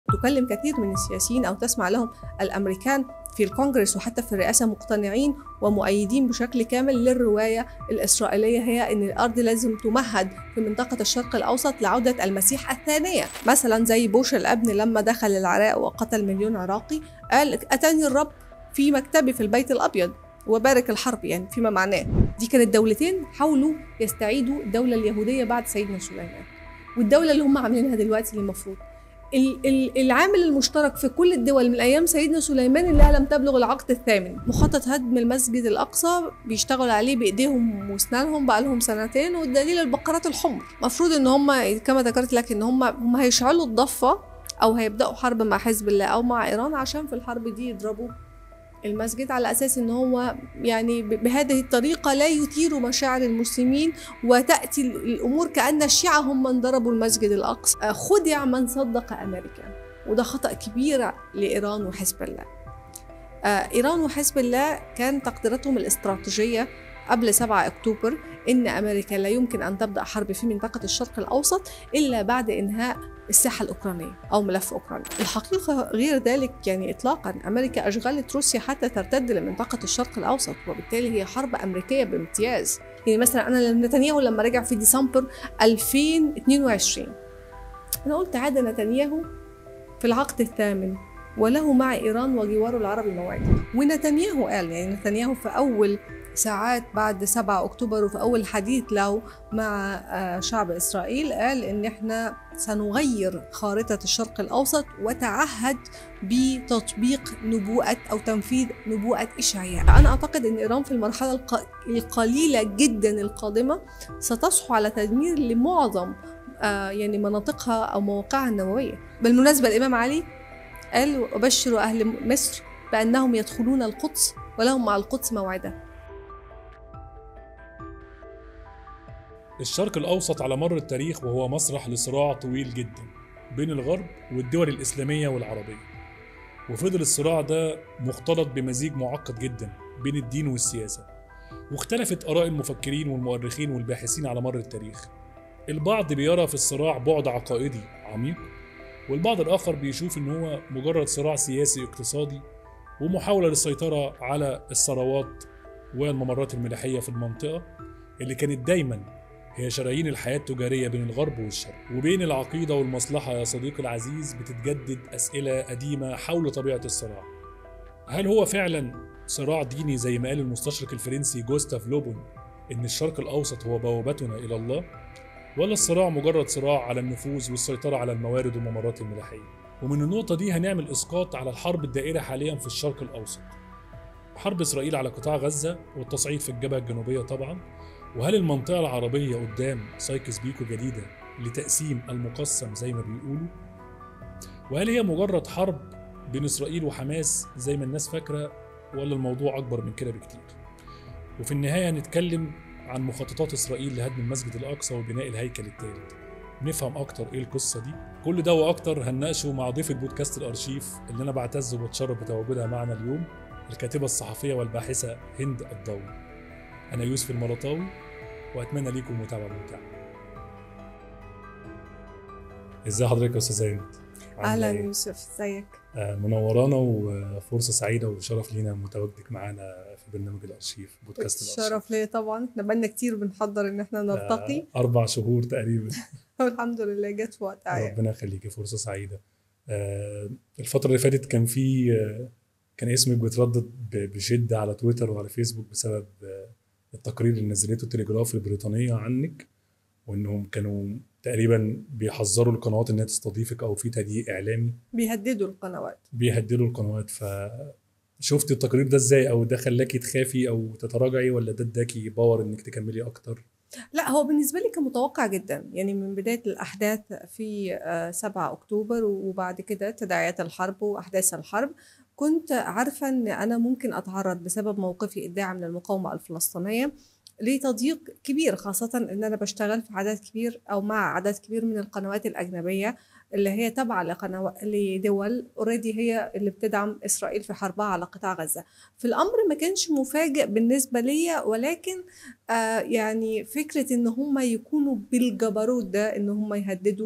تكلم كثير من السياسيين أو تسمع لهم الأمريكان في الكونغرس وحتى في الرئاسة مقتنعين ومؤيدين بشكل كامل للرواية الإسرائيلية هي أن الأرض لازم تمهد في منطقة الشرق الأوسط لعودة المسيح الثانية مثلا زي بوش الأبن لما دخل العراق وقتل مليون عراقي قال أتاني الرب في مكتبي في البيت الأبيض وبارك الحرب يعني فيما معناه دي كانت دولتين حاولوا يستعيدوا الدولة اليهودية بعد سيدنا سليمان والدولة اللي هم عاملينها دلوقتي اللي المفروض العامل المشترك في كل الدول من ايام سيدنا سليمان انها لم تبلغ العقد الثامن مخطط هدم المسجد الاقصى بيشتغلوا عليه بايديهم واسنانهم بقى لهم سنتين والدليل البقرات الحمر المفروض ان هم كما ذكرت لك ان هم هم هيشعلوا الضفه او هيبداوا حرب مع حزب الله او مع ايران عشان في الحرب دي يضربوا المسجد على اساس ان هو يعني بهذه الطريقه لا يثير مشاعر المسلمين وتاتي الامور كان الشيعه هم من ضربوا المسجد الاقصى خدع من صدق امريكا وده خطا كبير لايران وحزب الله ايران وحزب الله كان تقديراتهم الاستراتيجيه قبل 7 اكتوبر ان امريكا لا يمكن ان تبدا حرب في منطقه الشرق الاوسط الا بعد انهاء الساحه الاوكرانيه او ملف اوكرانيا. الحقيقه غير ذلك يعني اطلاقا امريكا اشغلت روسيا حتى ترتد لمنطقه الشرق الاوسط وبالتالي هي حرب امريكيه بامتياز. يعني مثلا انا نتنياهو لما رجع في ديسمبر 2022 انا قلت عاد نتنياهو في العقد الثامن وله مع ايران وجواره العربي موعد ونتنياهو قال يعني نتنياهو في اول ساعات بعد 7 اكتوبر وفي اول حديث له مع شعب اسرائيل قال ان احنا سنغير خارطه الشرق الاوسط وتعهد بتطبيق نبوءه او تنفيذ نبوءه اشعياء. انا اعتقد ان ايران في المرحله القليله جدا القادمه ستصحو على تدمير لمعظم يعني مناطقها او مواقعها النوويه. بالمناسبه الامام علي قال وبشروا اهل مصر بانهم يدخلون القدس ولهم مع القدس موعده. الشرق الأوسط على مر التاريخ وهو مسرح لصراع طويل جدا بين الغرب والدول الإسلامية والعربية وفضل الصراع ده مختلط بمزيج معقد جدا بين الدين والسياسة واختلفت آراء المفكرين والمؤرخين والباحثين على مر التاريخ البعض بيرى في الصراع بعد عقائدي عميق والبعض الآخر بيشوف إن هو مجرد صراع سياسي اقتصادي ومحاولة للسيطرة على الثروات والممرات الملاحية في المنطقة اللي كانت دايما هي شرايين الحياة التجارية بين الغرب والشرق وبين العقيدة والمصلحة يا صديقي العزيز بتتجدد أسئلة قديمة حول طبيعة الصراع هل هو فعلا صراع ديني زي ما قال المستشرق الفرنسي جوستاف لوبون إن الشرق الأوسط هو بوابتنا إلى الله ولا الصراع مجرد صراع على النفوذ والسيطرة على الموارد والممرات الملاحية ومن النقطة دي هنعمل إسقاط على الحرب الدائرة حاليا في الشرق الأوسط حرب إسرائيل على قطاع غزة والتصعيد في الجبهة الجنوبية طبعا وهل المنطقة العربية قدام سايكس بيكو جديدة لتقسيم المقسم زي ما بيقولوا؟ وهل هي مجرد حرب بين إسرائيل وحماس زي ما الناس فاكرة ولا الموضوع أكبر من كده بكتير؟ وفي النهاية هنتكلم عن مخططات إسرائيل لهدم المسجد الأقصى وبناء الهيكل الثالث نفهم أكتر إيه القصة دي كل ده وأكتر هنناقشه مع ضيف البودكاست الأرشيف اللي أنا بعتز وبتشرف بتواجدها معنا اليوم الكاتبة الصحفية والباحثة هند الضوي أنا يوسف المرطاوي وأتمنى ليكم متابعة ممتعة. إزاي حضرتك يا أستاذ هند؟ أهلا يوسف إزيك؟ آه منورانا وفرصة سعيدة وشرف لينا متواجدك معانا في برنامج الأرشيف بودكاست الأرشيف. شرف ليا طبعا احنا بقالنا كتير بنحضر إن احنا نلتقي. آه أربع شهور تقريبا. والحمد لله جت في وقتها ربنا يخليكي فرصة سعيدة. آه الفترة اللي فاتت كان في آه كان اسمك بيتردد بشدة على تويتر وعلى فيسبوك بسبب آه التقرير اللي نزلته التلجراف البريطانية عنك وانهم كانوا تقريبا بيحذروا القنوات انها تستضيفك او في تضييق اعلامي بيهددوا القنوات بيهددوا القنوات ف شفت التقرير ده ازاي او ده خلاكي تخافي او تتراجعي ولا ده اداكي باور انك تكملي اكتر لا هو بالنسبه لي كان متوقع جدا يعني من بدايه الاحداث في 7 اكتوبر وبعد كده تداعيات الحرب واحداث الحرب كنت عارفه ان انا ممكن اتعرض بسبب موقفي الداعم للمقاومه الفلسطينيه لتضييق كبير خاصة إن أنا بشتغل في عدد كبير أو مع عدد كبير من القنوات الأجنبية اللي هي تابعة لقنوات لدول اوريدي هي اللي بتدعم إسرائيل في حربها على قطاع غزة. في الأمر ما كانش مفاجئ بالنسبة ليا ولكن آه يعني فكرة إن هم يكونوا بالجبروت ده إن هم يهددوا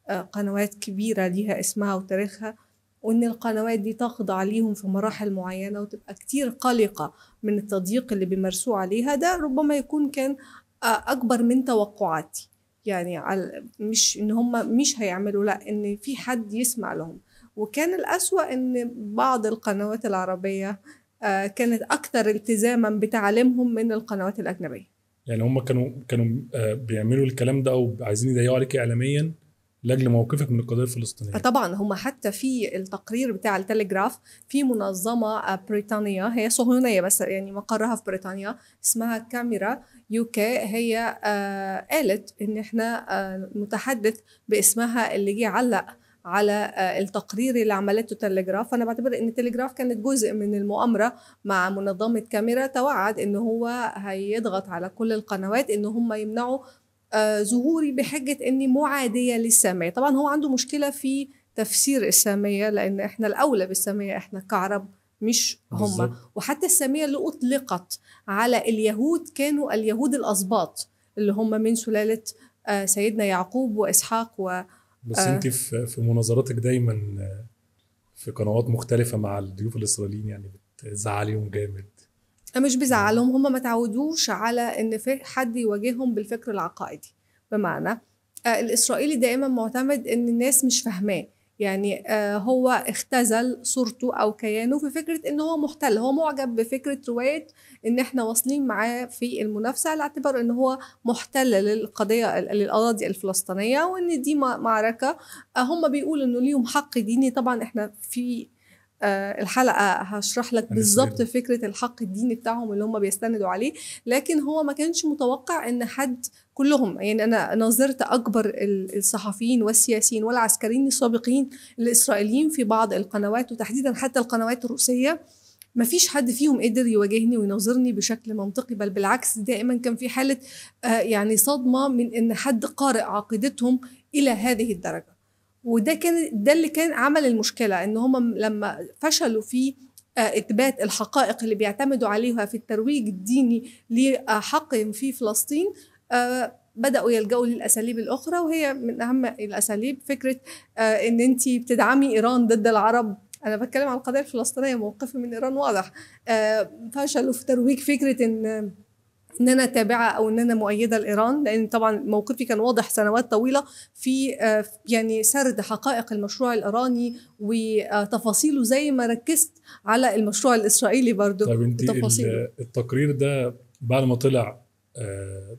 آه، قنوات كبيرة ليها اسمها وتاريخها وإن القنوات دي تخضع ليهم في مراحل معينة وتبقى كتير قلقة من التضييق اللي بيمارسوه عليها ده ربما يكون كان آه، أكبر من توقعاتي يعني على مش إن هم مش هيعملوا لا إن في حد يسمع لهم وكان الأسوأ إن بعض القنوات العربية آه، كانت أكثر التزاما بتعليمهم من القنوات الأجنبية يعني هم كانوا كانوا آه، بيعملوا الكلام ده او عايزين يضيقوا عليك اعلاميا لاجل موقفك من القضيه الفلسطينيه طبعا هم حتى في التقرير بتاع التليجراف في منظمة آه، بريطانية هي صهيونية بس يعني مقرها في بريطانيا اسمها كاميرا يو كي هي آه قالت ان احنا آه متحدث باسمها اللي جه علق على آه التقرير اللي عملته تليجراف فانا بعتبر ان التليجراف كانت جزء من المؤامره مع منظمه كاميرا توعد ان هو هيضغط على كل القنوات ان هم يمنعوا آه ظهوري بحجه اني معاديه للساميه طبعا هو عنده مشكله في تفسير الساميه لان احنا الاولى بالساميه احنا كعرب مش هم بالظبط. وحتى الساميه اللي اطلقت على اليهود كانوا اليهود الاسباط اللي هم من سلاله آه سيدنا يعقوب واسحاق و بس آه. انت في في مناظراتك دايما آه، في قنوات مختلفه مع الضيوف الاسرائيليين يعني بتزعليهم جامد مش بزعلهم هم ما تعودوش على ان في حد يواجههم بالفكر العقائدي بمعنى آه الاسرائيلي دائما معتمد ان الناس مش فاهماه يعني آه هو اختزل صورته او كيانه في فكره ان هو محتل هو معجب بفكره روايه ان احنا واصلين معاه في المنافسه على اعتبار ان هو محتل للقضيه للاراضي الفلسطينيه وان دي م- معركه آه هم بيقولوا انه ليهم حق ديني طبعا احنا في آه، الحلقه هشرح لك هنسردها. بالظبط فكره الحق الديني بتاعهم اللي هم بيستندوا عليه لكن هو ما كانش متوقع ان حد كلهم يعني انا نظرت اكبر ال- الصحفيين والسياسيين والعسكريين السابقين الاسرائيليين في بعض القنوات وتحديدا حتى القنوات الروسيه ما فيش حد فيهم قدر يواجهني ويناظرني بشكل منطقي بل بالعكس دائما كان في حاله آه، يعني صدمه من ان حد قارئ عقيدتهم الى هذه الدرجه وده كان ده اللي كان عمل المشكله ان هم لما فشلوا في آه، اثبات الحقائق اللي بيعتمدوا عليها في الترويج الديني لحقهم في فلسطين آه، بداوا يلجأوا للاساليب الاخرى وهي من اهم الاساليب فكره آه، ان انت بتدعمي ايران ضد العرب انا بتكلم عن القضيه الفلسطينيه موقفي من ايران واضح آه، فشلوا في ترويج فكره ان ان انا تابعه او ان انا مؤيده لايران لان طبعا موقفي كان واضح سنوات طويله في آه، يعني سرد حقائق المشروع الايراني وتفاصيله زي ما ركزت على المشروع الاسرائيلي برضو طيب انت بتفاصيله. ال- التقرير ده بعد ما طلع آه،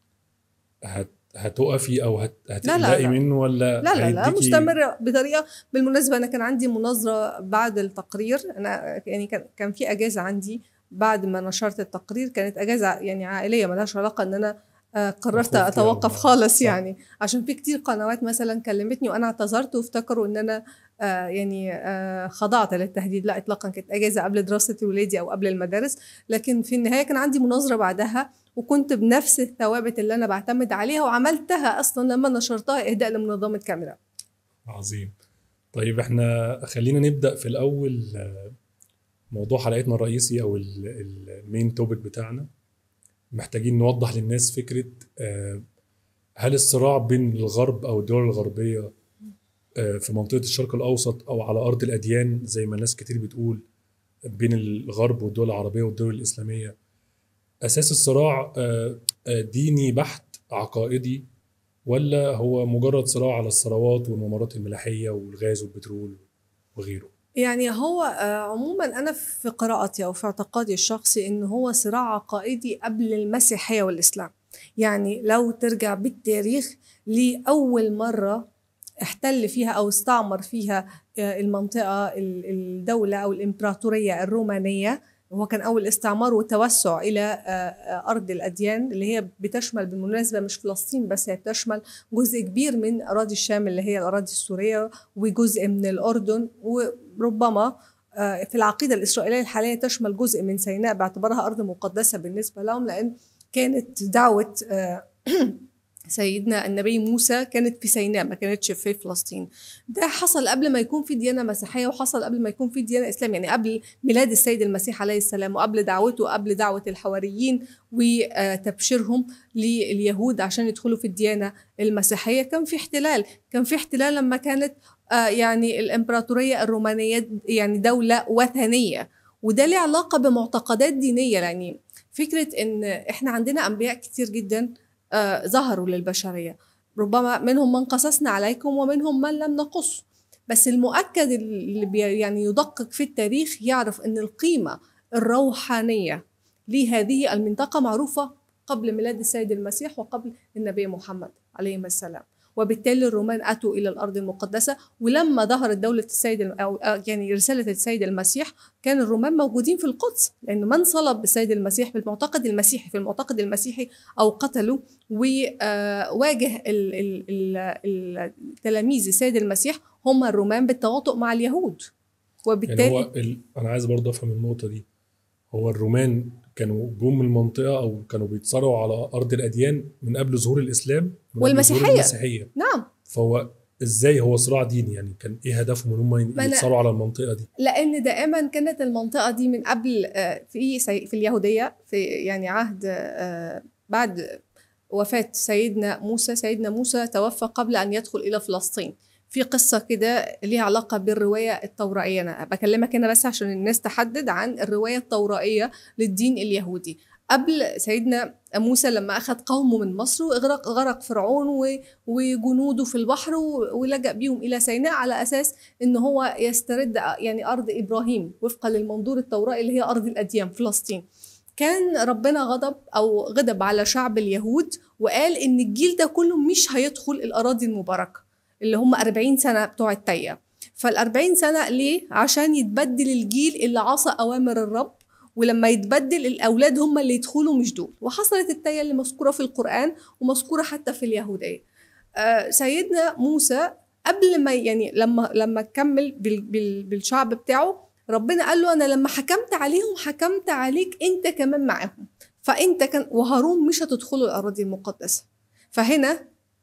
هت هتقفي او هت لا، هتقلقي لا. منه ولا لا لا لا هيديكي- مستمرة بطريقة بالمناسبة أنا كان عندي مناظرة بعد التقرير أنا يعني كان كان في أجازة عندي بعد ما نشرت التقرير كانت أجازة يعني عائلية ملهاش علاقة إن أنا آه، قررت خفتي أو أتوقف ما- خالص صح. يعني عشان في كتير قنوات مثلا كلمتني وأنا اعتذرت وافتكروا إن أنا آه، يعني آه، خضعت للتهديد لا إطلاقا كانت أجازة قبل دراسة ولادي أو قبل المدارس لكن في النهاية كان عندي مناظرة بعدها وكنت بنفس الثوابت اللي أنا بعتمد عليها وعملتها أصلا لما نشرتها إهداء لمنظمة كاميرا عظيم طيب احنا خلينا نبدا في الاول آه، موضوع حلقتنا الرئيسي او المين توبيك بتاعنا محتاجين نوضح للناس فكره آه، هل الصراع بين الغرب او الدول الغربيه آه، في منطقه الشرق الاوسط او على ارض الاديان زي ما ناس كتير بتقول بين الغرب والدول العربيه والدول الاسلاميه اساس الصراع آه، آه، ديني بحت عقائدي ولا هو مجرد صراع على الثروات والممرات الملاحيه والغاز والبترول وغيره يعني هو آه، عموما انا في قراءتي او في اعتقادي الشخصي ان هو صراع عقائدي قبل المسيحيه والاسلام يعني لو ترجع بالتاريخ لاول مره احتل فيها او استعمر فيها آه، المنطقه ال- الدوله او الامبراطوريه الرومانيه وهو كان اول استعمار وتوسع الى آه، آه، ارض الاديان اللي هي بتشمل بالمناسبه مش فلسطين بس هي بتشمل جزء كبير من اراضي الشام اللي هي الاراضي السوريه وجزء من الاردن وربما آه، في العقيده الاسرائيليه الحاليه تشمل جزء من سيناء باعتبارها ارض مقدسه بالنسبه لهم لان كانت دعوه آه، سيدنا النبي موسى كانت في سيناء ما كانتش في فلسطين ده حصل قبل ما يكون في ديانه مسيحيه وحصل قبل ما يكون في ديانه اسلام يعني قبل ميلاد السيد المسيح عليه السلام وقبل دعوته وقبل دعوه الحواريين وتبشيرهم لليهود عشان يدخلوا في الديانه المسيحيه كان في احتلال كان في احتلال لما كانت آه، يعني الامبراطوريه الرومانيه يعني دوله وثنيه وده له علاقه بمعتقدات دينيه يعني فكره ان احنا عندنا انبياء كتير جدا آه، ظهروا للبشريه ربما منهم من قصصنا عليكم ومنهم من لم نقص بس المؤكد اللي بي يعني يدقق في التاريخ يعرف ان القيمه الروحانيه لهذه المنطقه معروفه قبل ميلاد السيد المسيح وقبل النبي محمد عليه السلام وبالتالي الرومان اتوا الى الارض المقدسه ولما ظهرت دوله السيد او آه، يعني رساله السيد المسيح كان الرومان موجودين في القدس لان من صلب السيد المسيح بالمعتقد المسيحي في المعتقد المسيحي او قتلوا وواجه تلاميذ السيد المسيح هم الرومان بالتواطؤ مع اليهود وبالتالي يعني هو ال... انا عايز برضه افهم النقطه دي هو الرومان كانوا جم المنطقه او كانوا بيتصارعوا على ارض الاديان من قبل ظهور الاسلام والمسيحيه المسيحيه نعم فهو ازاي هو صراع ديني يعني كان ايه هدفهم ان هم يتصارعوا على المنطقه دي لان دائما كانت المنطقه دي من قبل آه، في في اليهوديه في يعني عهد آه، بعد وفاه سيدنا موسى سيدنا موسى توفى قبل ان يدخل الى فلسطين في قصة كده ليها علاقة بالرواية التورائية أنا بكلمك هنا بس عشان الناس تحدد عن الرواية التورائية للدين اليهودي قبل سيدنا موسى لما أخذ قومه من مصر وغرق غرق فرعون وجنوده في البحر ولجأ بيهم إلى سيناء على أساس إن هو يسترد يعني أرض إبراهيم وفقا للمنظور التورائي اللي هي أرض الأديان فلسطين كان ربنا غضب أو غضب على شعب اليهود وقال إن الجيل ده كله مش هيدخل الأراضي المباركة اللي هم 40 سنة بتوع التية فال 40 سنة ليه؟ عشان يتبدل الجيل اللي عصى أوامر الرب ولما يتبدل الأولاد هم اللي يدخلوا مش دول وحصلت التية اللي مذكورة في القرآن ومذكورة حتى في اليهودية آه سيدنا موسى قبل ما يعني لما لما كمل بال بال بالشعب بتاعه ربنا قال له انا لما حكمت عليهم حكمت عليك انت كمان معاهم فانت كان وهارون مش هتدخلوا الاراضي المقدسه فهنا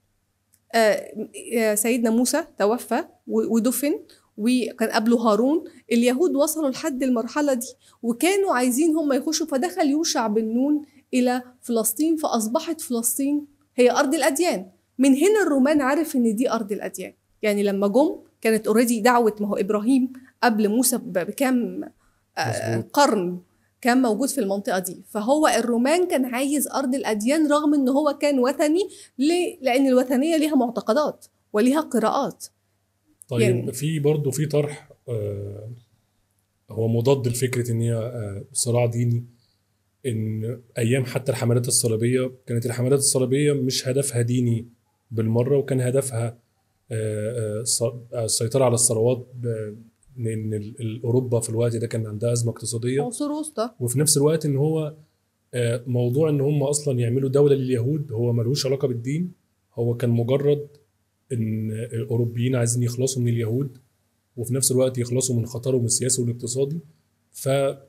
آه، سيدنا موسى توفى ودفن وكان قبله هارون اليهود وصلوا لحد المرحله دي وكانوا عايزين هم يخشوا فدخل يوشع بن نون الى فلسطين فاصبحت فلسطين هي ارض الاديان من هنا الرومان عرف ان دي ارض الاديان يعني لما جم كانت اوريدي دعوه ما هو ابراهيم قبل موسى بكام آه، قرن كان موجود في المنطقه دي فهو الرومان كان عايز ارض الاديان رغم ان هو كان وثني ليه لان الوثنيه ليها معتقدات وليها قراءات طيب يعني في برضه في طرح آه هو مضاد لفكره ان هي آه صراع ديني ان ايام حتى الحملات الصليبيه كانت الحملات الصليبيه مش هدفها ديني بالمره وكان هدفها آه, آه، السيطره على الثروات لان اوروبا في الوقت ده كان عندها ازمه اقتصاديه عصور وسطى وفي نفس الوقت ان هو آه، موضوع ان هم اصلا يعملوا دوله لليهود هو ملوش علاقه بالدين هو كان مجرد ان الاوروبيين عايزين يخلصوا من اليهود وفي نفس الوقت يخلصوا من خطرهم السياسي والاقتصادي ف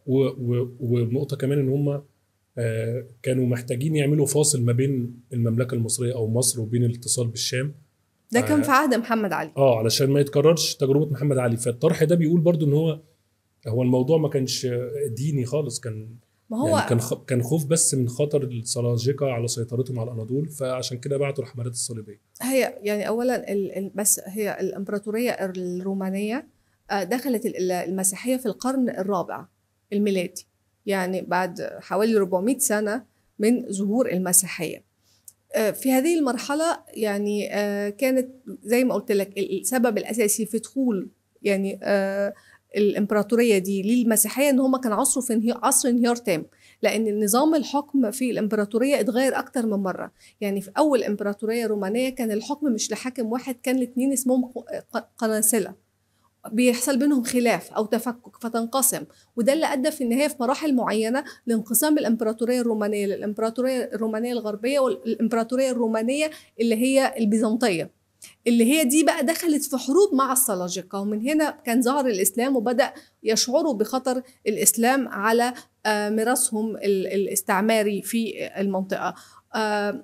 ونقطه كمان ان هم آه، كانوا محتاجين يعملوا فاصل ما بين المملكه المصريه او مصر وبين الاتصال بالشام ده كان في عهد محمد علي اه علشان ما يتكررش تجربه محمد علي فالطرح ده بيقول برضو ان هو هو الموضوع ما كانش ديني خالص كان ما هو يعني كان كان خوف بس من خطر السلاجقه على سيطرتهم على الاناضول فعشان كده بعتوا الحملات الصليبيه هي يعني اولا ال ال بس هي الامبراطوريه الرومانيه آه، دخلت المسيحيه في القرن الرابع الميلادي يعني بعد حوالي 400 سنه من ظهور المسيحيه آه، في هذه المرحلة يعني آه، كانت زي ما قلت لك السبب الأساسي في دخول يعني آه، الإمبراطورية دي للمسيحية إن هم كان عصروا في عصر انهيار تام لأن نظام الحكم في الإمبراطورية اتغير أكتر من مرة يعني في أول إمبراطورية رومانية كان الحكم مش لحاكم واحد كان الاثنين اسمهم قناصلة بيحصل بينهم خلاف او تفكك فتنقسم وده اللي ادى في النهايه في مراحل معينه لانقسام الامبراطوريه الرومانيه للامبراطوريه الرومانيه الغربيه والامبراطوريه الرومانيه اللي هي البيزنطيه اللي هي دي بقى دخلت في حروب مع السلاجقه ومن هنا كان ظهر الاسلام وبدا يشعروا بخطر الاسلام على آه، ميراثهم الاستعماري في المنطقه آه،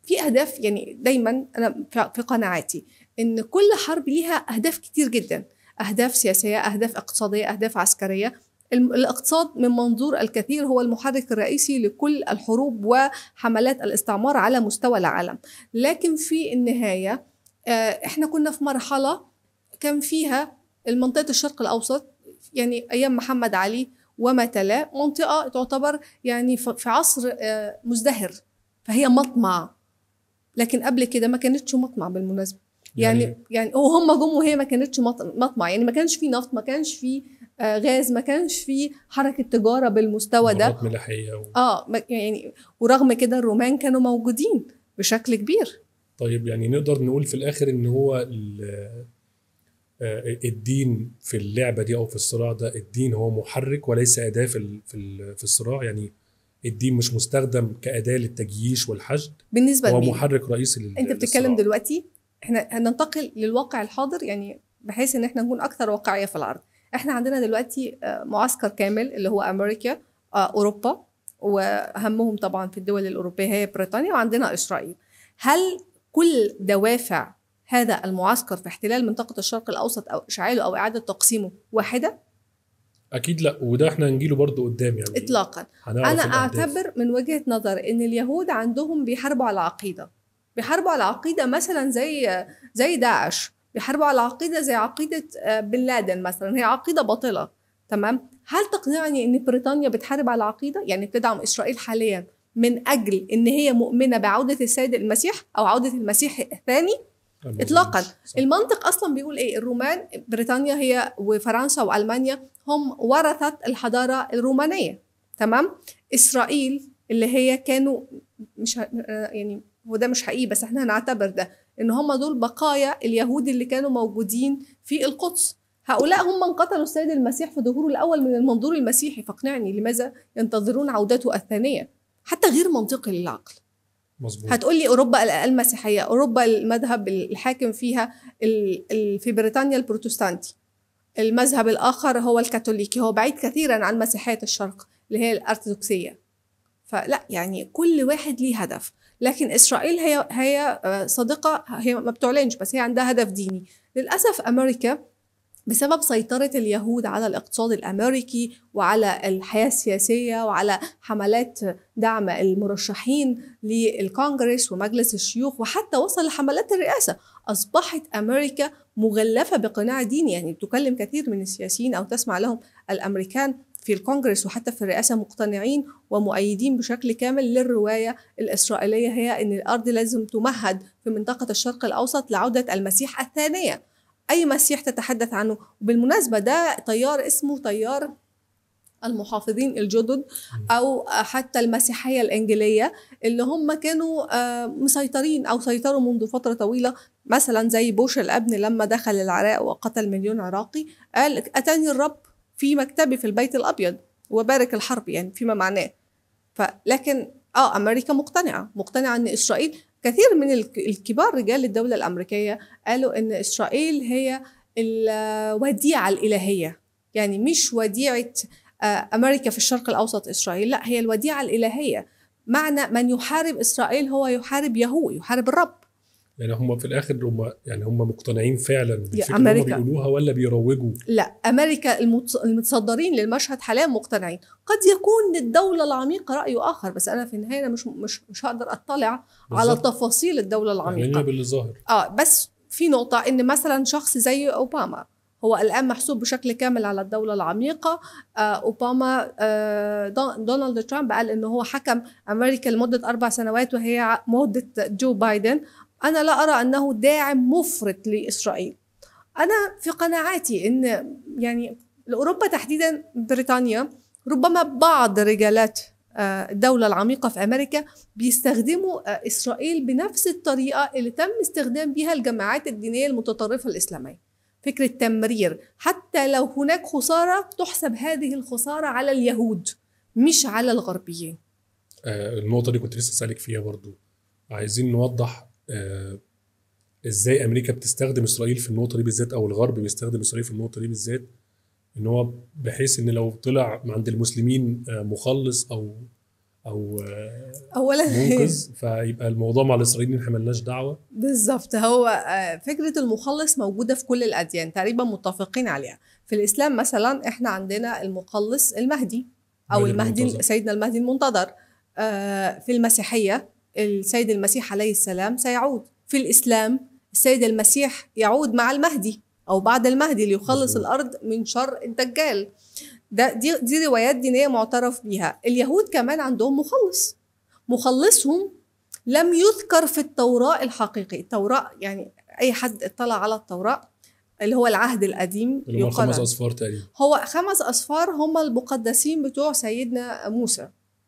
في اهداف يعني دايما انا في- في قناعاتي ان كل حرب ليها اهداف كتير جدا اهداف سياسيه اهداف اقتصاديه اهداف عسكريه الم- الاقتصاد من منظور الكثير هو المحرك الرئيسي لكل الحروب وحملات الاستعمار على مستوى العالم لكن في النهايه آه، احنا كنا في مرحله كان فيها المنطقه الشرق الاوسط يعني ايام محمد علي وما تلاه منطقه تعتبر يعني ف- في عصر آه، مزدهر فهي مطمع لكن قبل كده ما كانتش مطمع بالمناسبه يعني يعني- يعني وهم جم وهي ما كانتش مط- مطمع يعني ما كانش في نفط ما كانش في آه، غاز ما كانش في حركه تجاره بالمستوى ده مهارات ملاحيه و... اه ما- يعني ورغم كده الرومان كانوا موجودين بشكل كبير طيب يعني نقدر نقول في الاخر ان هو ال- آه، الدين في اللعبه دي او في الصراع ده الدين هو محرك وليس اداه في ال- في ال- في الصراع يعني الدين مش مستخدم كاداه للتجييش والحشد بالنسبه هو لمين محرك رئيسي لل- انت بتتكلم للصراع. دلوقتي احنا هننتقل للواقع الحاضر يعني بحيث ان احنا نكون اكثر واقعيه في العرض احنا عندنا دلوقتي آه، معسكر كامل اللي هو امريكا آه، اوروبا واهمهم طبعا في الدول الاوروبيه هي بريطانيا وعندنا اسرائيل هل كل دوافع هذا المعسكر في احتلال منطقه الشرق الاوسط او اشعاله او اعاده تقسيمه واحده اكيد لا وده احنا هنجيله برضو قدام يعني اطلاقا هنعرف انا الأهداف. اعتبر من وجهه نظر ان اليهود عندهم بيحاربوا على عقيده بيحاربوا على عقيده مثلا زي زي داعش بيحاربوا على عقيده زي عقيده آه، بن لادن مثلا هي عقيده باطله تمام هل تقنعني ان بريطانيا بتحارب على عقيده يعني بتدعم اسرائيل حاليا من اجل ان هي مؤمنه بعوده السيد المسيح او عوده المسيح الثاني أنا إطلاقاً. صح. المنطق اصلا بيقول ايه الرومان بريطانيا هي وفرنسا والمانيا هم ورثه الحضاره الرومانيه تمام اسرائيل اللي هي كانوا مش ه- آه يعني هو ده مش حقيقي بس احنا هنعتبر ده ان هم دول بقايا اليهود اللي كانوا موجودين في القدس هؤلاء هم من قتلوا السيد المسيح في ظهوره الاول من المنظور المسيحي فاقنعني لماذا ينتظرون عودته الثانيه حتى غير منطقي للعقل مظبوط هتقول لي اوروبا المسيحيه اوروبا المذهب الحاكم فيها ال- ال- في بريطانيا البروتستانتي المذهب الاخر هو الكاثوليكي هو بعيد كثيرا عن مسيحيه الشرق اللي هي الارثوذكسيه فلا يعني كل واحد ليه هدف لكن اسرائيل هي هي آه، صديقه هي ما بتعلنش بس هي عندها هدف ديني للاسف امريكا بسبب سيطرة اليهود على الاقتصاد الأمريكي وعلى الحياة السياسية وعلى حملات دعم المرشحين للكونغرس ومجلس الشيوخ وحتى وصل لحملات الرئاسة أصبحت أمريكا مغلفة بقناع ديني يعني تكلم كثير من السياسيين أو تسمع لهم الأمريكان في الكونغرس وحتى في الرئاسة مقتنعين ومؤيدين بشكل كامل للرواية الإسرائيلية هي أن الأرض لازم تمهد في منطقة الشرق الأوسط لعودة المسيح الثانية أي مسيح تتحدث عنه وبالمناسبة ده تيار اسمه تيار المحافظين الجدد أو حتى المسيحية الإنجيلية اللي هم كانوا آه، مسيطرين أو سيطروا منذ فترة طويلة مثلا زي بوش الابن لما دخل العراق وقتل مليون عراقي قال أتاني الرب في مكتبي في البيت الأبيض وبارك الحرب يعني فيما معناه فلكن اه امريكا مقتنعه مقتنعه ان اسرائيل كثير من الك- الكبار رجال الدوله الامريكيه قالوا ان اسرائيل هي الوديعه الالهيه يعني مش وديعه آه، امريكا في الشرق الاوسط اسرائيل لا هي الوديعه الالهيه معنى من يحارب اسرائيل هو يحارب يهوه يحارب الرب يعني هم في الاخر هم يعني هم مقتنعين فعلا بالفكره اللي هم أمريكا. بيقولوها ولا بيروجوا لا امريكا المتص- المتصدرين للمشهد حاليا مقتنعين قد يكون للدوله العميقه راي اخر بس انا في النهايه أنا مش مش مش هقدر اطلع على بالظبط. تفاصيل الدوله العميقه يعني باللي ظاهر اه بس في نقطة إن مثلا شخص زي أوباما هو الآن محسوب بشكل كامل على الدولة العميقة آه أوباما آه دون- دونالد ترامب قال إنه هو حكم أمريكا لمدة أربع سنوات وهي ع- مدة جو بايدن أنا لا أرى أنه داعم مفرط لإسرائيل أنا في قناعاتي إن يعني لأوروبا تحديدا بريطانيا ربما بعض رجالات آه، الدولة العميقة في أمريكا بيستخدموا آه، إسرائيل بنفس الطريقة اللي تم استخدام بها الجماعات الدينية المتطرفة الإسلامية فكرة تمرير حتى لو هناك خسارة تحسب هذه الخسارة على اليهود مش على الغربيين آه النقطه دي كنت لسه اسالك فيها برضو عايزين نوضح آه ازاي امريكا بتستخدم اسرائيل في النقطه دي بالذات او الغرب بيستخدم اسرائيل في النقطه دي بالذات ان هو بحيث ان لو طلع عند المسلمين آه مخلص او او آه، اولا منقذ فيبقى الموضوع مع الاسرائيليين احنا ملناش دعوه بالظبط هو آه، فكرة المخلص موجودة في كل الأديان تقريبا متفقين عليها في الإسلام مثلا إحنا عندنا المخلص المهدي أو المهدي المهدي المنتظر. سيدنا المهدي المنتظر آه، في المسيحية السيد المسيح عليه السلام سيعود في الإسلام السيد المسيح يعود مع المهدي أو بعد المهدي ليخلص مظبوط. الأرض من شر الدجال ده دي دي روايات دينية معترف بيها اليهود كمان عندهم مخلص مخلصهم لم يذكر في التوراة الحقيقي التوراة يعني أي حد اطلع على التوراة اللي هو العهد القديم اللي هم يقارن. خمس اصفار تقريبا هو خمس أصفار هم المقدسين بتوع سيدنا موسى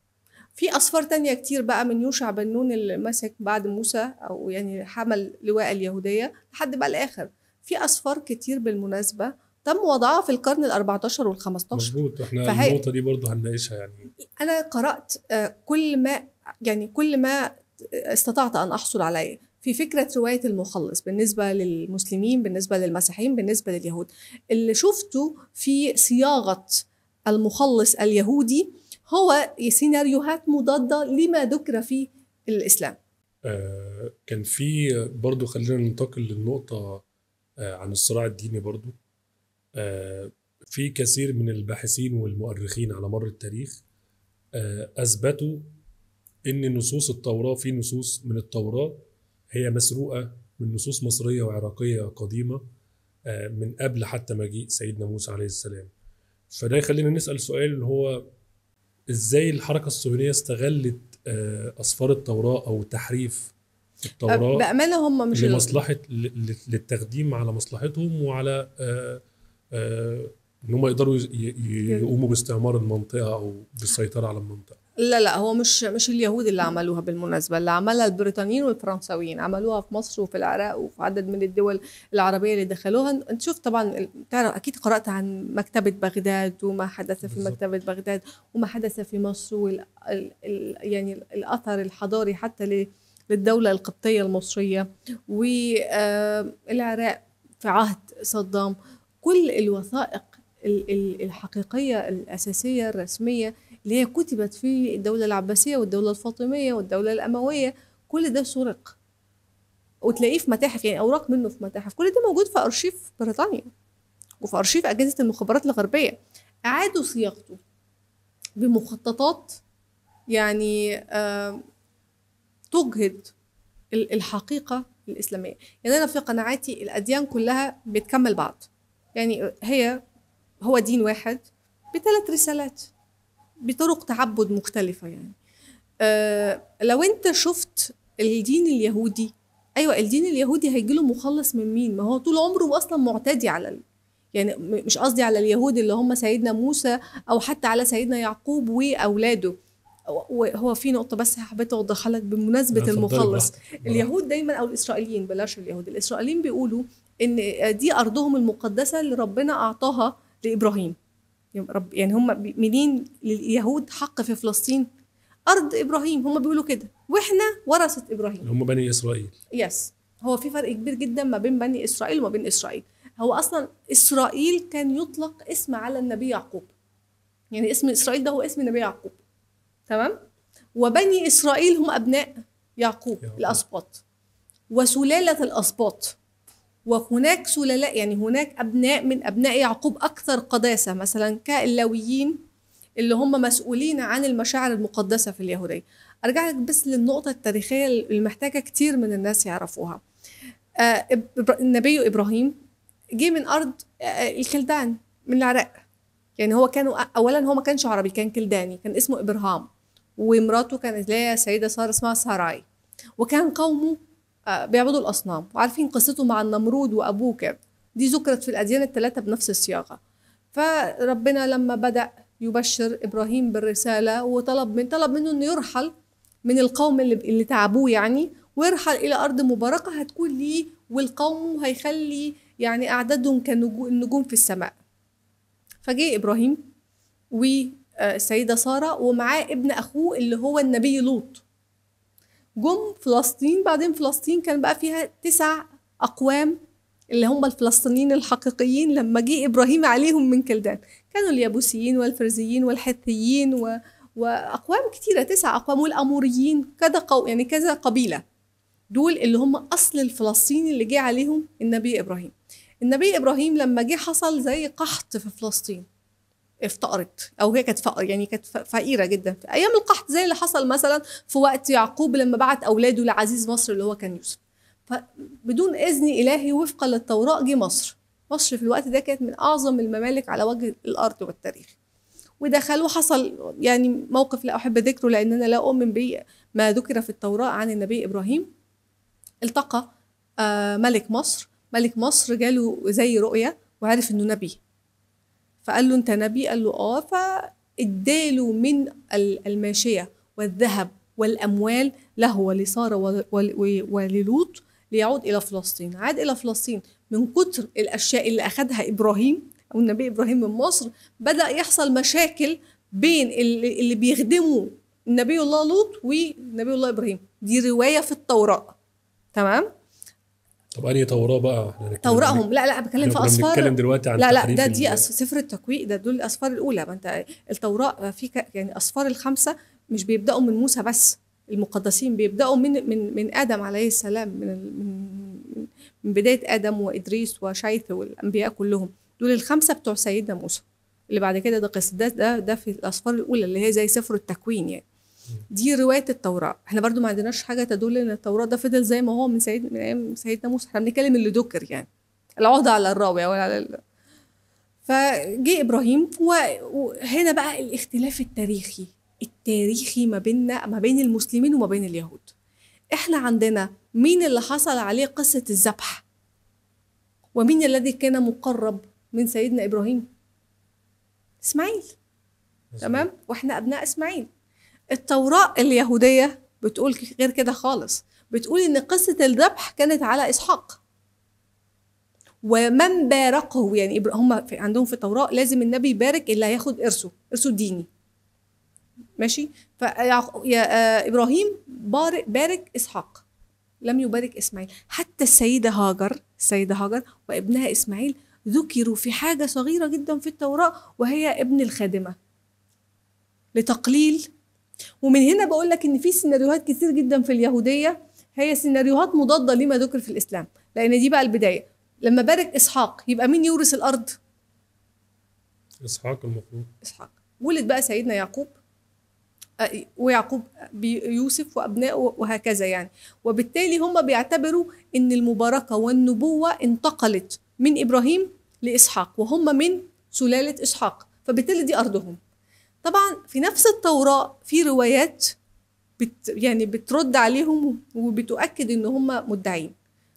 في أصفار تانية كتير بقى من يوشع بن نون اللي مسك بعد موسى أو يعني حمل لواء اليهودية لحد بقى الآخر في أصفار كتير بالمناسبة تم وضعها في القرن ال 14 وال 15 مظبوط احنا فهي- النقطه دي برضو هنناقشها يعني انا قرات آه، كل ما يعني كل ما استطعت ان احصل عليه في فكره روايه المخلص بالنسبه للمسلمين بالنسبه للمسيحيين بالنسبه لليهود اللي شفته في صياغه المخلص اليهودي هو سيناريوهات مضاده لما ذكر في الاسلام آه كان في برضو خلينا ننتقل للنقطه آه عن الصراع الديني برضو آه في كثير من الباحثين والمؤرخين على مر التاريخ آه اثبتوا ان نصوص التوراه في نصوص من التوراه هي مسروقه من نصوص مصريه وعراقيه قديمه آه، من قبل حتى مجيء سيدنا موسى عليه السلام فده يخلينا نسال سؤال اللي هو ازاي الحركه الصهيونيه استغلت آه، اسفار التوراه او تحريف التوراه بامانه هم مش ال- لمصلحه ل- ل- للتخديم على مصلحتهم وعلى آه، آه، ان هم يقدروا ي- ي- يقوموا باستعمار المنطقه او بالسيطره على المنطقه لا لا هو مش مش اليهود اللي عملوها بالمناسبة اللي عملها البريطانيين والفرنساويين عملوها في مصر وفي العراق وفي عدد من الدول العربية اللي دخلوها انت شفت طبعا ال- تعرف اكيد قرأت عن مكتبة بغداد وما حدث في بالظبط. مكتبة بغداد وما حدث في مصر وال ال ال يعني الاثر الحضاري حتى ل- للدولة القبطية المصرية والعراق في عهد صدام كل الوثائق ال- ال- الحقيقية الأساسية الرسمية اللي هي كتبت في الدولة العباسية والدولة الفاطمية والدولة الأموية كل ده سرق وتلاقيه في متاحف يعني أوراق منه في متاحف كل ده موجود في أرشيف بريطانيا وفي أرشيف أجهزة المخابرات الغربية أعادوا صياغته بمخططات يعني آم، تجهد ال- الحقيقة الإسلامية يعني أنا في قناعاتي الأديان كلها بتكمل بعض يعني هي هو دين واحد بثلاث رسالات بطرق تعبد مختلفة يعني أه لو انت شفت الدين اليهودي ايوه الدين اليهودي هيجي له مخلص من مين ما هو طول عمره اصلا معتدي على ال... يعني م- مش قصدي على اليهود اللي هم سيدنا موسى او حتى على سيدنا يعقوب واولاده وهو في نقطة بس حبيت أوضحها لك بمناسبة اتفضلي المخلص براحتك. اليهود دايما او الاسرائيليين بلاش اليهود الاسرائيليين بيقولوا ان دي ارضهم المقدسه اللي ربنا اعطاها لابراهيم يعني رب- يعني هم بي- منين لليهود حق في فلسطين ارض ابراهيم هم بيقولوا كده واحنا ورثه ابراهيم اللي هم بني اسرائيل يس هو في فرق كبير جدا ما بين بني اسرائيل وما بين اسرائيل هو اصلا اسرائيل كان يطلق اسم على النبي يعقوب يعني اسم اسرائيل ده هو اسم النبي يعقوب تمام وبني اسرائيل هم ابناء يعقوب يعقوب. الاسباط وسلاله الاسباط وهناك سللاء يعني هناك ابناء من ابناء يعقوب اكثر قداسه مثلا كاللاويين اللي هم مسؤولين عن المشاعر المقدسه في اليهوديه ارجع لك بس للنقطه التاريخيه اللي محتاجه كتير من الناس يعرفوها آه إب- النبي ابراهيم جه من ارض آه الكلدان من العراق يعني هو كانوا اولا هو ما كانش عربي كان كلداني كان اسمه ابراهام ومراته كانت اللي هي سيده ساره اسمها ساراي وكان قومه آه، بيعبدوا الاصنام وعارفين قصته مع النمرود وابوه كده دي ذكرت في الاديان الثلاثه بنفس الصياغه فربنا لما بدا يبشر ابراهيم بالرساله وطلب من طلب منه انه يرحل من القوم اللي اللي تعبوه يعني ويرحل الى ارض مباركه هتكون ليه والقوم هيخلي يعني اعدادهم كالنجوم في السماء فجاء ابراهيم والسيده ساره ومعاه ابن اخوه اللي هو النبي لوط جم فلسطين بعدين فلسطين كان بقى فيها تسع اقوام اللي هم الفلسطينيين الحقيقيين لما جه ابراهيم عليهم من كلدان كانوا اليابوسيين والفرزيين والحثيين و... واقوام كتيره تسع اقوام والاموريين كذا قو يعني كذا قبيله دول اللي هم اصل الفلسطيني اللي جه عليهم النبي ابراهيم النبي ابراهيم لما جه حصل زي قحط في فلسطين افتقرت او هي كانت فقر يعني كانت ف- فقيره جدا في ايام القحط زي اللي حصل مثلا في وقت يعقوب لما بعت اولاده لعزيز مصر اللي هو كان يوسف فبدون اذن الهي وفقا للتوراه جه مصر مصر في الوقت ده كانت من اعظم الممالك على وجه الارض والتاريخ ودخل وحصل يعني موقف لا احب ذكره لان انا لا اؤمن به ما ذكر في التوراه عن النبي ابراهيم التقى آه، ملك مصر ملك مصر جاله زي رؤيه وعرف انه نبي فقال له انت نبي قال له اه فاداله من ال- الماشيه والذهب والاموال له ولساره ول- ول- وللوط ليعود الى فلسطين عاد الى فلسطين من كتر الاشياء اللي اخذها ابراهيم او النبي ابراهيم من مصر بدا يحصل مشاكل بين اللي, اللي بيخدموا نبي الله لوط ونبي الله ابراهيم دي روايه في التوراه تمام طب انهي توراه بقى احنا هنتكلم- توراهم لا لا بتكلم احنا في كنا اصفار بنتكلم دلوقتي عن لا لا تحريف ده ال- دي أس- سفر التكوين ده دول الاسفار الاولى ما انت التوراه في ك- يعني اسفار الخمسه مش بيبداوا من موسى بس المقدسين بيبداوا من من من ادم عليه السلام من ال- من من بدايه ادم وادريس وشيث والانبياء كلهم دول الخمسه بتوع سيدنا موسى اللي بعد كده ده قصه ده ده ده في الاسفار الاولى اللي هي زي سفر التكوين يعني دي روايه التوراه احنا برضو ما عندناش حاجه تدل ان التوراه ده فضل زي ما هو من سيد من ايام سيدنا موسى احنا بنتكلم اللي ذكر يعني العهده على الراوي ولا على ال... فجه ابراهيم و- وهنا بقى الاختلاف التاريخي التاريخي ما بيننا ما بين المسلمين وما بين اليهود احنا عندنا مين اللي حصل عليه قصه الذبح ومين الذي كان مقرب من سيدنا ابراهيم اسماعيل تمام واحنا ابناء اسماعيل التوراه اليهوديه بتقول غير كده خالص بتقول ان قصه الذبح كانت على اسحاق ومن باركه يعني إبر- هم في عندهم في التوراه لازم النبي يبارك اللي هياخد ارثه ارثه الديني ماشي فابراهيم بارك, بارك اسحاق لم يبارك اسماعيل حتى السيده هاجر السيده هاجر وابنها اسماعيل ذكروا في حاجه صغيره جدا في التوراه وهي ابن الخادمه لتقليل ومن هنا بقول لك ان في سيناريوهات كتير جدا في اليهوديه هي سيناريوهات مضاده لما ذكر في الاسلام لان دي بقى البدايه لما بارك اسحاق يبقى مين يورث الارض اسحاق المفروض اسحاق ولد بقى سيدنا يعقوب آه، ويعقوب بيوسف وابنائه وهكذا يعني وبالتالي هم بيعتبروا ان المباركه والنبوه انتقلت من ابراهيم لاسحاق وهم من سلاله اسحاق فبالتالي دي ارضهم طبعا في نفس التوراه في روايات بت يعني بترد عليهم وبتؤكد ان هم مدعين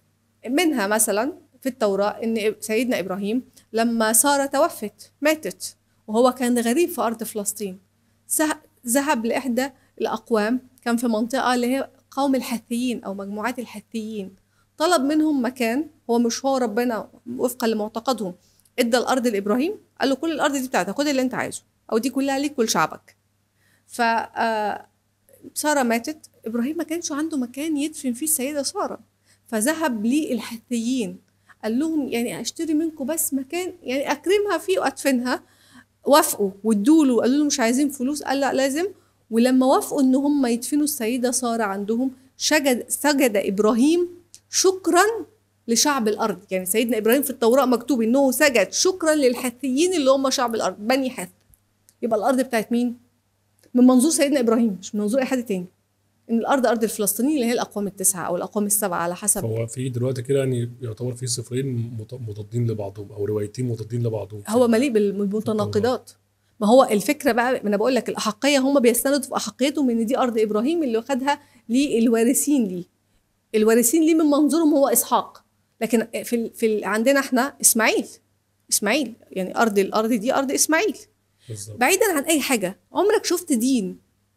منها مثلا في التوراه ان سيدنا ابراهيم لما ساره توفت ماتت وهو كان غريب في ارض فلسطين سه- ذهب لاحدى الاقوام كان في منطقه اللي هي قوم الحثيين او مجموعات الحثيين طلب منهم مكان هو مش هو ربنا وفقا لمعتقدهم ادى الارض لابراهيم قال له كل الارض دي بتاعتك خد اللي انت عايزه او دي كلها ليك ولشعبك ف آه، ساره ماتت ابراهيم ما كانش عنده مكان يدفن فيه السيده ساره فذهب للحثيين قال لهم يعني اشتري منكم بس مكان يعني اكرمها فيه وادفنها وافقوا وادوا له قالوا له مش عايزين فلوس قال لا لازم ولما وافقوا ان هم يدفنوا السيده ساره عندهم سجد سجد ابراهيم شكرا لشعب الارض يعني سيدنا ابراهيم في التوراه مكتوب انه سجد شكرا للحثيين اللي هم شعب الارض بني حث يبقى الارض بتاعت مين من منظور سيدنا ابراهيم مش من منظور اي حد تاني ان الارض ارض الفلسطينيين اللي هي الاقوام التسعه او الاقوام السبعه على حسب فهو في دلوقتي كده يعني يعتبر في صفرين مت- مضادين لبعضهم او روايتين مضادين لبعضهم هو مليء بالمتناقضات ما هو الفكره بقى ما انا بقول لك الاحقيه هم بيستندوا في احقيتهم ان دي ارض ابراهيم اللي خدها للوارثين ليه الوارثين ليه من منظورهم هو اسحاق لكن في ال... في ال... عندنا احنا اسماعيل اسماعيل يعني ارض الارض دي ارض اسماعيل بالظبط بعيدا عن اي حاجه عمرك شفت دين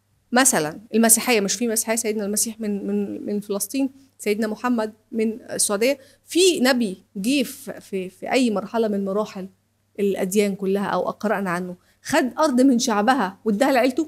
مثلا المسيحيه مش في مسيحيه سيدنا المسيح من من من فلسطين سيدنا محمد من السعوديه في نبي جه في, في في اي مرحله من مراحل الاديان كلها او قرانا عنه خد ارض من شعبها واداها لعيلته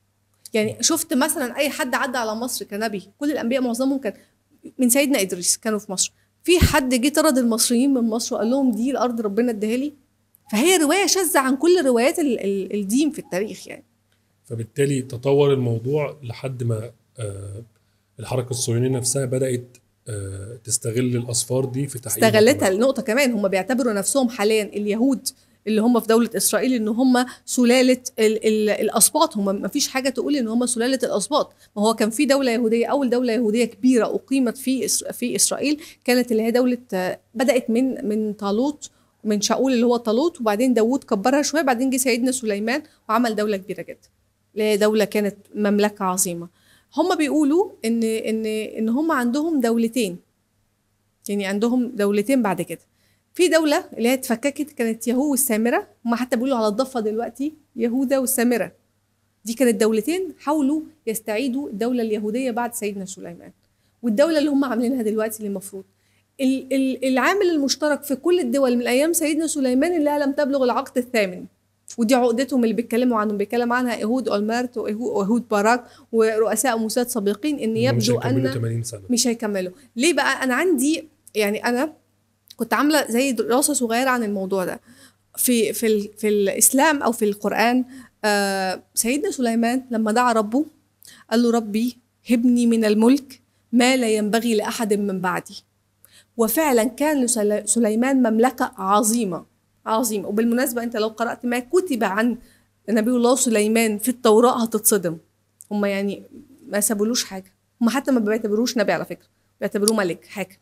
يعني شفت مثلا اي حد عدى على مصر كنبي كل الانبياء معظمهم كان من سيدنا ادريس كانوا في مصر في حد جه طرد المصريين من مصر وقال لهم دي الارض ربنا اداها لي فهي روايه شاذه عن كل روايات ال- ال- الدين في التاريخ يعني فبالتالي تطور الموضوع لحد ما آه، الحركه الصهيونيه نفسها بدات آه، تستغل الاصفار دي في تحقيق استغلتها مطالبها. النقطة كمان هم بيعتبروا نفسهم حاليا اليهود اللي هم في دولة إسرائيل إن هم سلالة ال ال الأسباط هم ما فيش حاجة تقول إن هم سلالة الأسباط ما هو كان في دولة يهودية أول دولة يهودية كبيرة أقيمت في إس- في إسرائيل كانت اللي هي دولة آه، بدأت من من طالوت من شاول اللي هو طالوت وبعدين داوود كبرها شوية بعدين جه سيدنا سليمان وعمل دولة كبيرة جدا اللي هي دولة كانت مملكة عظيمة هم بيقولوا إن إن إن هم عندهم دولتين يعني عندهم دولتين بعد كده في دولة اللي هي اتفككت كانت يهو والسامرة هم حتى بيقولوا على الضفة دلوقتي يهوذا والسامرة دي كانت دولتين حاولوا يستعيدوا الدولة اليهودية بعد سيدنا سليمان والدولة اللي هم عاملينها دلوقتي اللي المفروض ال- ال- العامل المشترك في كل الدول من أيام سيدنا سليمان اللي لم تبلغ العقد الثامن ودي عقدتهم اللي بيتكلموا عنهم بيتكلم عنها ايهود اولمرت وإيهو- وايهود باراك ورؤساء موساد سابقين ان إنهم مش يبدو هيكملوا ان 80 سنه مش هيكملوا ليه بقى انا عندي يعني انا كنت عامله زي دراسه صغيره عن الموضوع ده في في ال في الاسلام او في القران آه سيدنا سليمان لما دعا ربه قال له ربي هبني من الملك ما لا ينبغي لاحد من بعدي وفعلا كان لسل- سليمان مملكه عظيمه عظيمه وبالمناسبه انت لو قرات ما كتب عن نبي الله سليمان في التوراه هتتصدم هم يعني ما سابولوش حاجه هم حتى ما بيعتبروش نبي على فكره بيعتبروه ملك حاكم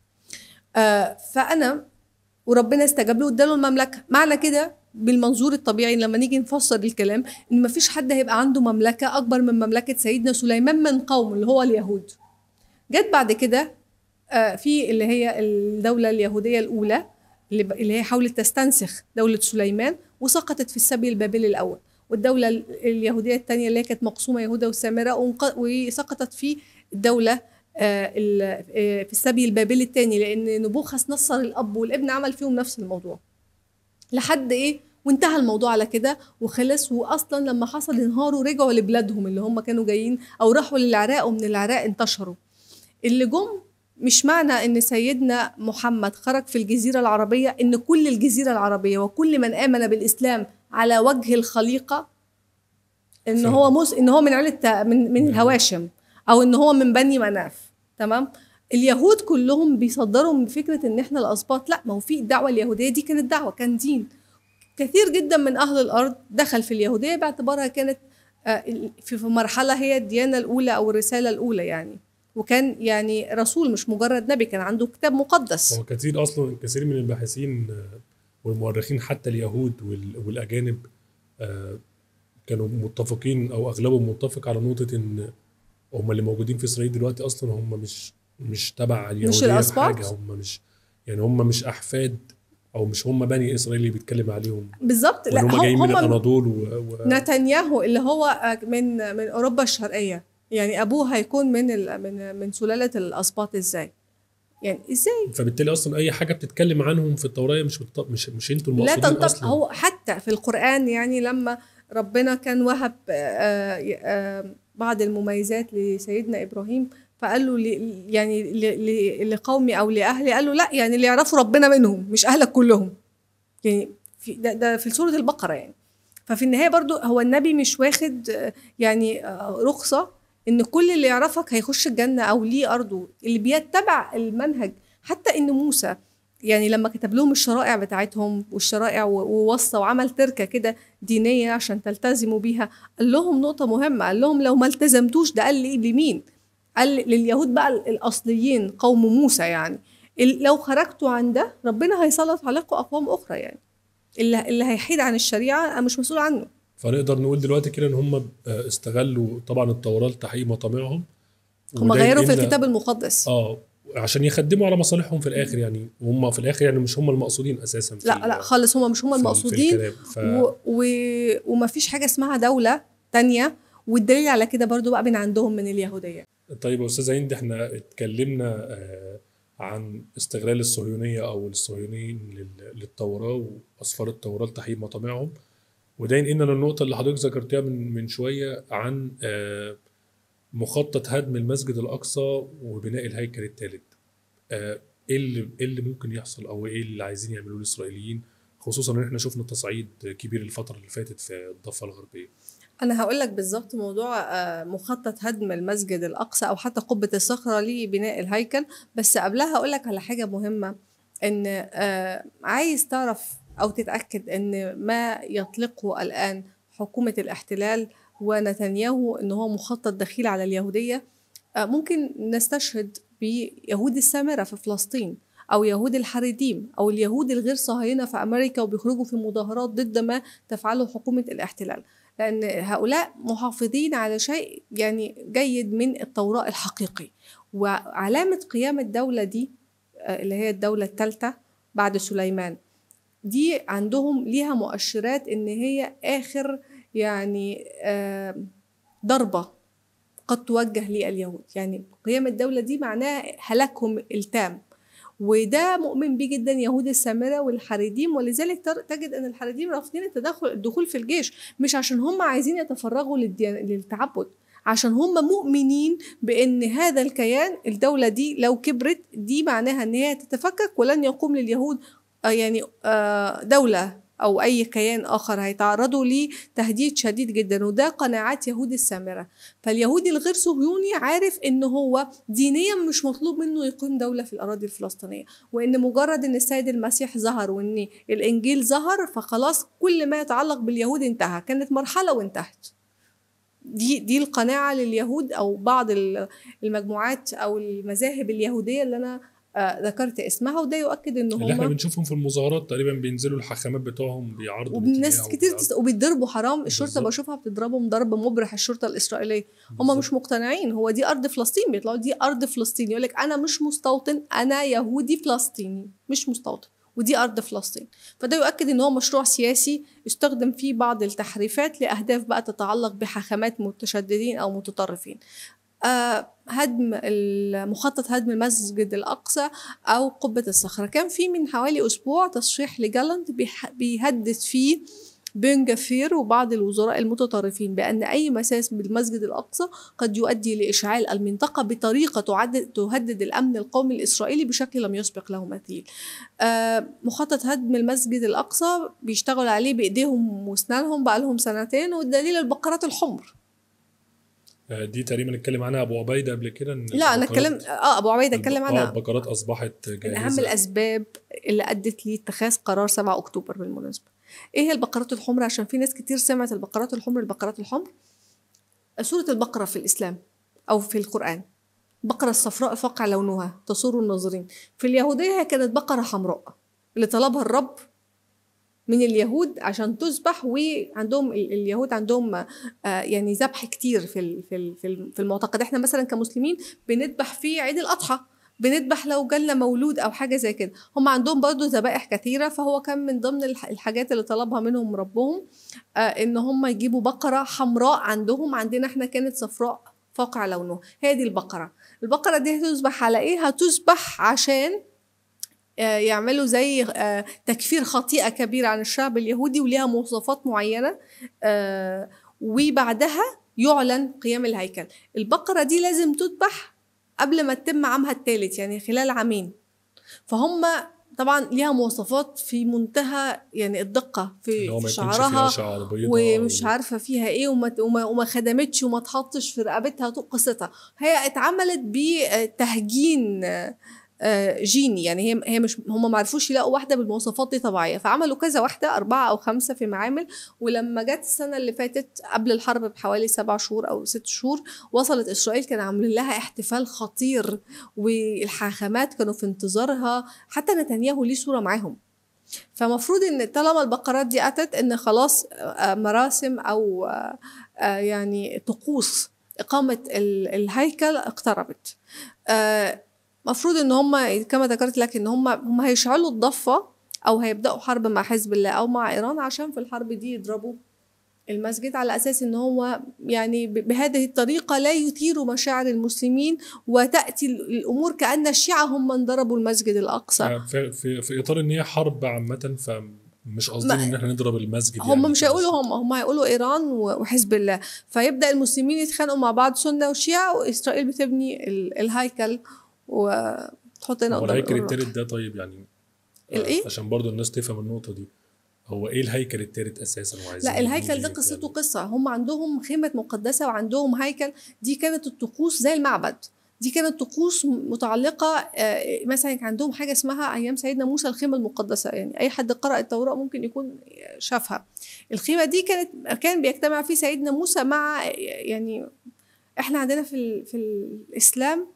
آه فانا وربنا استجاب له واداله المملكه معنى كده بالمنظور الطبيعي لما نيجي نفسر الكلام ان مفيش حد هيبقى عنده مملكه اكبر من مملكه سيدنا سليمان من قوم اللي هو اليهود جت بعد كده آه، في اللي هي الدوله اليهوديه الاولى اللي ب- اللي هي حاولت تستنسخ دوله سليمان وسقطت في السبي البابلي الاول والدوله ال- اليهوديه الثانيه اللي هي كانت مقسومه يهوذا والسامره وانق- وسقطت في الدوله آه، ال- آه، في السبي البابلي الثاني لان نبوخذ نصر الاب والابن عمل فيهم نفس الموضوع لحد ايه وانتهى الموضوع على كده وخلص واصلا لما حصل انهار ورجعوا لبلادهم اللي هم كانوا جايين او راحوا للعراق ومن العراق انتشروا اللي جم مش معنى ان سيدنا محمد خرج في الجزيره العربيه ان كل الجزيره العربيه وكل من امن بالاسلام على وجه الخليقه ان فعلا. هو مس ان هو من عيله من من الهواشم او ان هو من بني مناف تمام اليهود كلهم بيصدروا من فكره ان احنا الاسباط لا ما هو في الدعوه اليهوديه دي كانت دعوه كان دين كثير جدا من اهل الارض دخل في اليهوديه باعتبارها كانت آه، في في مرحله هي الديانه الاولى او الرساله الاولى يعني وكان يعني رسول مش مجرد نبي كان عنده كتاب مقدس هو كثير اصلا كثير من الباحثين آه، والمؤرخين حتى اليهود وال- والاجانب آه، كانوا متفقين او اغلبهم متفق على نقطه ان هم اللي موجودين في اسرائيل دلوقتي اصلا هم مش مش تبع اليهوديه الأسباط؟ بحاجه هم مش يعني هم مش احفاد او مش هم بني اسرائيل اللي بيتكلم عليهم بالظبط لا وان هم جايين من هم الاناضول و... و... نتنياهو اللي هو آه، من من اوروبا الشرقيه يعني ابوه هيكون من ال- من من سلاله الاسباط ازاي يعني ازاي فبالتالي اصلا اي حاجه بتتكلم عنهم في التوراه مش بتط... مش مش انتوا لا المقصودين تنطبق اصلا هو حتى في القرآن يعني لما ربنا كان وهب آه، آه، بعض المميزات لسيدنا إبراهيم فقال له ل- يعني ل- ل- لقومي أو لأهلي قال له لا يعني اللي يعرفوا ربنا منهم مش أهلك كلهم يعني في ده, ده في سورة البقرة يعني ففي النهاية برضو هو النبي مش واخد آه، يعني آه، رخصة إن كل اللي يعرفك هيخش الجنة أو ليه أرضه اللي بيتبع المنهج حتى إن موسى يعني لما كتب لهم الشرائع بتاعتهم والشرائع و- ووصى وعمل تركه كده دينيه عشان تلتزموا بيها قال لهم نقطه مهمه قال لهم لو ما التزمتوش ده قال لي لمين قال لليهود بقى ال- الاصليين قوم موسى يعني ال- لو خرجتوا عن ده ربنا هيسلط عليكم اقوام اخرى يعني اللي اللي هيحيد عن الشريعه انا مش مسؤول عنه فنقدر نقول دلوقتي كده ان هم آه، استغلوا طبعا التوراه لتحقيق مطامعهم هم وده غيروا في ينقلنا- الكتاب المقدس اه عشان يخدموا على مصالحهم في الاخر يعني وهم في الاخر يعني مش هم المقصودين اساسا في لا لا خالص هم مش هم في- المقصودين في الكلام. ف... و... و... وما فيش حاجه اسمها دوله تانية والدليل على كده برضو بقى من عندهم من اليهوديه طيب يا استاذه هند احنا اتكلمنا آه، عن استغلال الصهيونيه او الصهيونيين لل- للتوراه واسفار التوراه لتحقيق مطامعهم وده ينقلنا للنقطه اللي حضرتك ذكرتيها من من شويه عن آه، مخطط هدم المسجد الاقصى وبناء الهيكل الثالث ايه اللي ايه اللي ممكن يحصل او ايه اللي عايزين يعملوه الاسرائيليين خصوصا ان احنا شفنا تصعيد كبير الفتره اللي فاتت في الضفه الغربيه انا هقول لك بالظبط موضوع آه، مخطط هدم المسجد الاقصى او حتى قبه الصخره لبناء الهيكل بس قبلها هقول لك على حاجه مهمه ان آه، عايز تعرف او تتاكد ان ما يطلقه الان حكومه الاحتلال ونتنياهو ان هو مخطط دخيل على اليهوديه آه، ممكن نستشهد بيهود السامره في فلسطين او يهود الحريديم او اليهود الغير صهاينه في امريكا وبيخرجوا في مظاهرات ضد ما تفعله حكومه الاحتلال لأن هؤلاء محافظين على شيء يعني جيد من التوراة الحقيقي وعلامة قيام الدولة دي آه، اللي هي الدولة الثالثة بعد سليمان دي عندهم ليها مؤشرات إن هي آخر يعني آه، ضربة قد توجه لليهود يعني قيام الدولة دي معناها هلاكهم التام وده مؤمن بيه جدا يهود السامرة والحريديم ولذلك تر- تجد ان الحريديم رافضين التدخل الدخول في الجيش مش عشان هم عايزين يتفرغوا للديان- للتعبد عشان هم مؤمنين بان هذا الكيان الدولة دي لو كبرت دي معناها ان هي تتفكك ولن يقوم لليهود آه، يعني آه، دولة او اي كيان اخر هيتعرضوا لتهديد شديد جدا وده قناعات يهود السامره فاليهودي الغير صهيوني عارف ان هو دينيا مش مطلوب منه يقيم دوله في الاراضي الفلسطينيه وان مجرد ان السيد المسيح ظهر وان الانجيل ظهر فخلاص كل ما يتعلق باليهود انتهى كانت مرحله وانتهت دي دي القناعه لليهود او بعض ال- المجموعات او المذاهب اليهوديه اللي انا آه، ذكرت اسمها وده يؤكد ان اللي احنا هم بنشوفهم في المظاهرات تقريبا بينزلوا الحكامات بتوعهم بيعرضوا وناس الاتجاه كتير وبيعرضوا- تست... وبيتضربوا حرام الشرطه بالظبط. بشوفها بتضربهم ضرب مبرح الشرطه الاسرائيليه هم بالظبط. مش مقتنعين هو دي ارض فلسطين بيطلعوا دي ارض فلسطين يقول لك انا مش مستوطن انا يهودي فلسطيني مش مستوطن ودي ارض فلسطين فده يؤكد ان هو مشروع سياسي استخدم فيه بعض التحريفات لاهداف بقى تتعلق بحاخامات متشددين او متطرفين آه هدم المخطط هدم المسجد الاقصى او قبه الصخره كان في من حوالي اسبوع تصريح لجالنت بيح- بيهدد فيه بن جفير وبعض الوزراء المتطرفين بأن أي مساس بالمسجد الأقصى قد يؤدي لإشعال المنطقة بطريقة تعد- تهدد الأمن القومي الإسرائيلي بشكل لم يسبق له مثيل آه، مخطط هدم المسجد الأقصى بيشتغلوا عليه بإيديهم وأسنانهم بقالهم سنتين والدليل البقرات الحمر آه، دي تقريبا اتكلم عنها ابو عبيده قبل كده إن لا أنا البقرات- اتكلم اه أبو عبيدة اتكلم الب- آه، عنها البقرات اصبحت من جاهزه أهم الأسباب اللي أدت لاتخاذ قرار 7 أكتوبر بالمناسبة إيه هي البقرات الحمر عشان في ناس كتير سمعت البقرات الحمر البقرات الحمر سورة البقرة في الإسلام أو في القرآن بقرة الصفراء فاقع لونها تسر الناظرين في اليهودية هي كانت بقرة حمراء اللي طلبها الرب من اليهود عشان تذبح وعندهم ال- اليهود عندهم آه، يعني ذبح كتير في ال- في ال- في ال- في المعتقد احنا مثلا كمسلمين بنذبح في عيد الاضحى بنذبح لو جالنا مولود او حاجه زي كده هم عندهم برضو ذبائح كثيره فهو كان من ضمن الح- الحاجات اللي طلبها منهم ربهم آه ان هم يجيبوا بقره حمراء عندهم عندنا احنا كانت صفراء فاقع لونها هي دي البقره البقره دي هتذبح على ايه هتذبح عشان آه، يعملوا زي آه، تكفير خطيئة كبيرة عن الشعب اليهودي وليها مواصفات معينة آه، وبعدها يعلن قيام الهيكل البقرة دي لازم تذبح قبل ما تتم عامها الثالث يعني خلال عامين فهم طبعا ليها مواصفات في منتهى يعني الدقة اللي في, هو في ما يكونش شعرها فيها شعر بيضاء ومش و- عارفه فيها ايه وما وما, وما خدمتش وما تحطش في رقبتها طول قصتها هي اتعملت بتهجين آه، آه، جيني يعني هي هي مش هم ما عرفوش يلاقوا واحده بالمواصفات دي طبيعيه فعملوا كذا واحده اربعه او خمسه في معامل ولما جت السنه اللي فاتت قبل الحرب بحوالي سبع شهور او ست شهور وصلت اسرائيل كانوا عاملين لها احتفال خطير والحاخامات كانوا في انتظارها حتى نتنياهو ليه صوره معاهم فمفروض ان طالما البقرات دي اتت ان خلاص آه، مراسم او آه، آه، يعني طقوس اقامه ال- الهيكل اقتربت آه، مفروض ان هم كما ذكرت لك ان هم هم هيشعلوا الضفه او هيبداوا حرب مع حزب الله او مع ايران عشان في الحرب دي يضربوا المسجد على اساس ان هو يعني ب- بهذه الطريقه لا يثيروا مشاعر المسلمين وتاتي ال- الامور كان الشيعه هم من ضربوا المسجد الاقصى آه، في, في, في اطار ان هي حرب عامه فمش قاصدين ما- ان احنا نضرب المسجد هم يعني مش هيقولوا هم هم هيقولوا ايران و- وحزب الله فيبدا المسلمين يتخانقوا مع بعض سنه وشيعه واسرائيل بتبني ال- الهيكل وتحط هنا هو قدام الهيكل الأوراق. التالت ده طيب يعني آه، الإيه؟ عشان برضو الناس تفهم النقطه دي هو ايه الهيكل التالت اساسا وعايزين لا الهيكل ده نيجي قصته يعني. قصة هم عندهم خيمة مقدسة وعندهم هيكل دي كانت الطقوس زي المعبد دي كانت طقوس متعلقة آه، مثلا كان عندهم حاجة اسمها أيام سيدنا موسى الخيمة المقدسة يعني أي حد قرأ التوراة ممكن يكون شافها الخيمة دي كانت كان بيجتمع فيه سيدنا موسى مع يعني احنا عندنا في ال- في الإسلام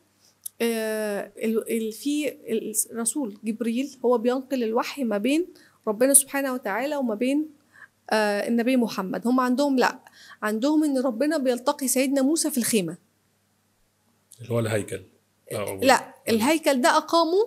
آه، ال- ال- في الرسول جبريل هو بينقل الوحي ما بين ربنا سبحانه وتعالى وما بين آه، النبي محمد هم عندهم لا عندهم ان ربنا بيلتقي سيدنا موسى في الخيمه اللي هو الهيكل أو- لا الهيكل ده اقاموا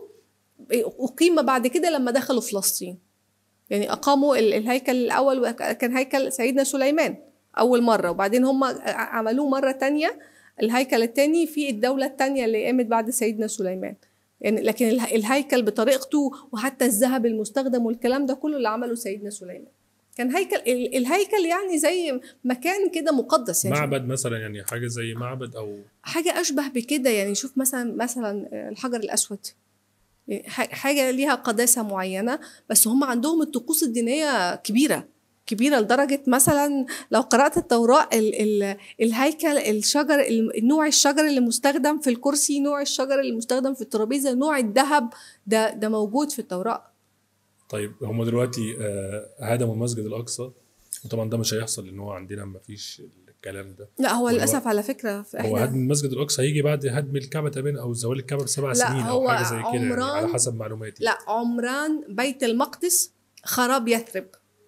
اقيم بعد كده لما دخلوا فلسطين يعني اقاموا ال- الهيكل الاول كان هيكل سيدنا سليمان اول مره وبعدين هم عملوه مره تانية الهيكل التاني في الدوله التانية اللي قامت بعد سيدنا سليمان يعني لكن اله- الهيكل بطريقته وحتى الذهب المستخدم والكلام ده كله اللي عمله سيدنا سليمان كان هيكل ال- الهيكل يعني زي مكان كده مقدس يعني معبد مثلا يعني حاجه زي معبد او حاجة أشبه بكده يعني شوف مثلا مثلا الحجر الأسود يعني ح- حاجة ليها قداسة معينة بس هم عندهم الطقوس الدينية كبيرة كبيرة لدرجة مثلا لو قرأت التوراة ال ال الهيكل الشجر ال- نوع الشجر اللي مستخدم في الكرسي نوع الشجر اللي مستخدم في الترابيزة نوع الذهب ده ده موجود في التوراة طيب هم دلوقتي آه، هدموا المسجد الاقصى وطبعا ده مش هيحصل لان هو عندنا ما فيش الكلام ده لا هو هو- للأسف على فكرة هو احنا هدم المسجد الاقصى هيجي بعد هدم الكعبه تقريبا او زوال الكعبه بسبع لا، سنين او هو حاجه زي كده يعني عمران- على حسب معلوماتي لا عمران بيت المقدس خراب يثرب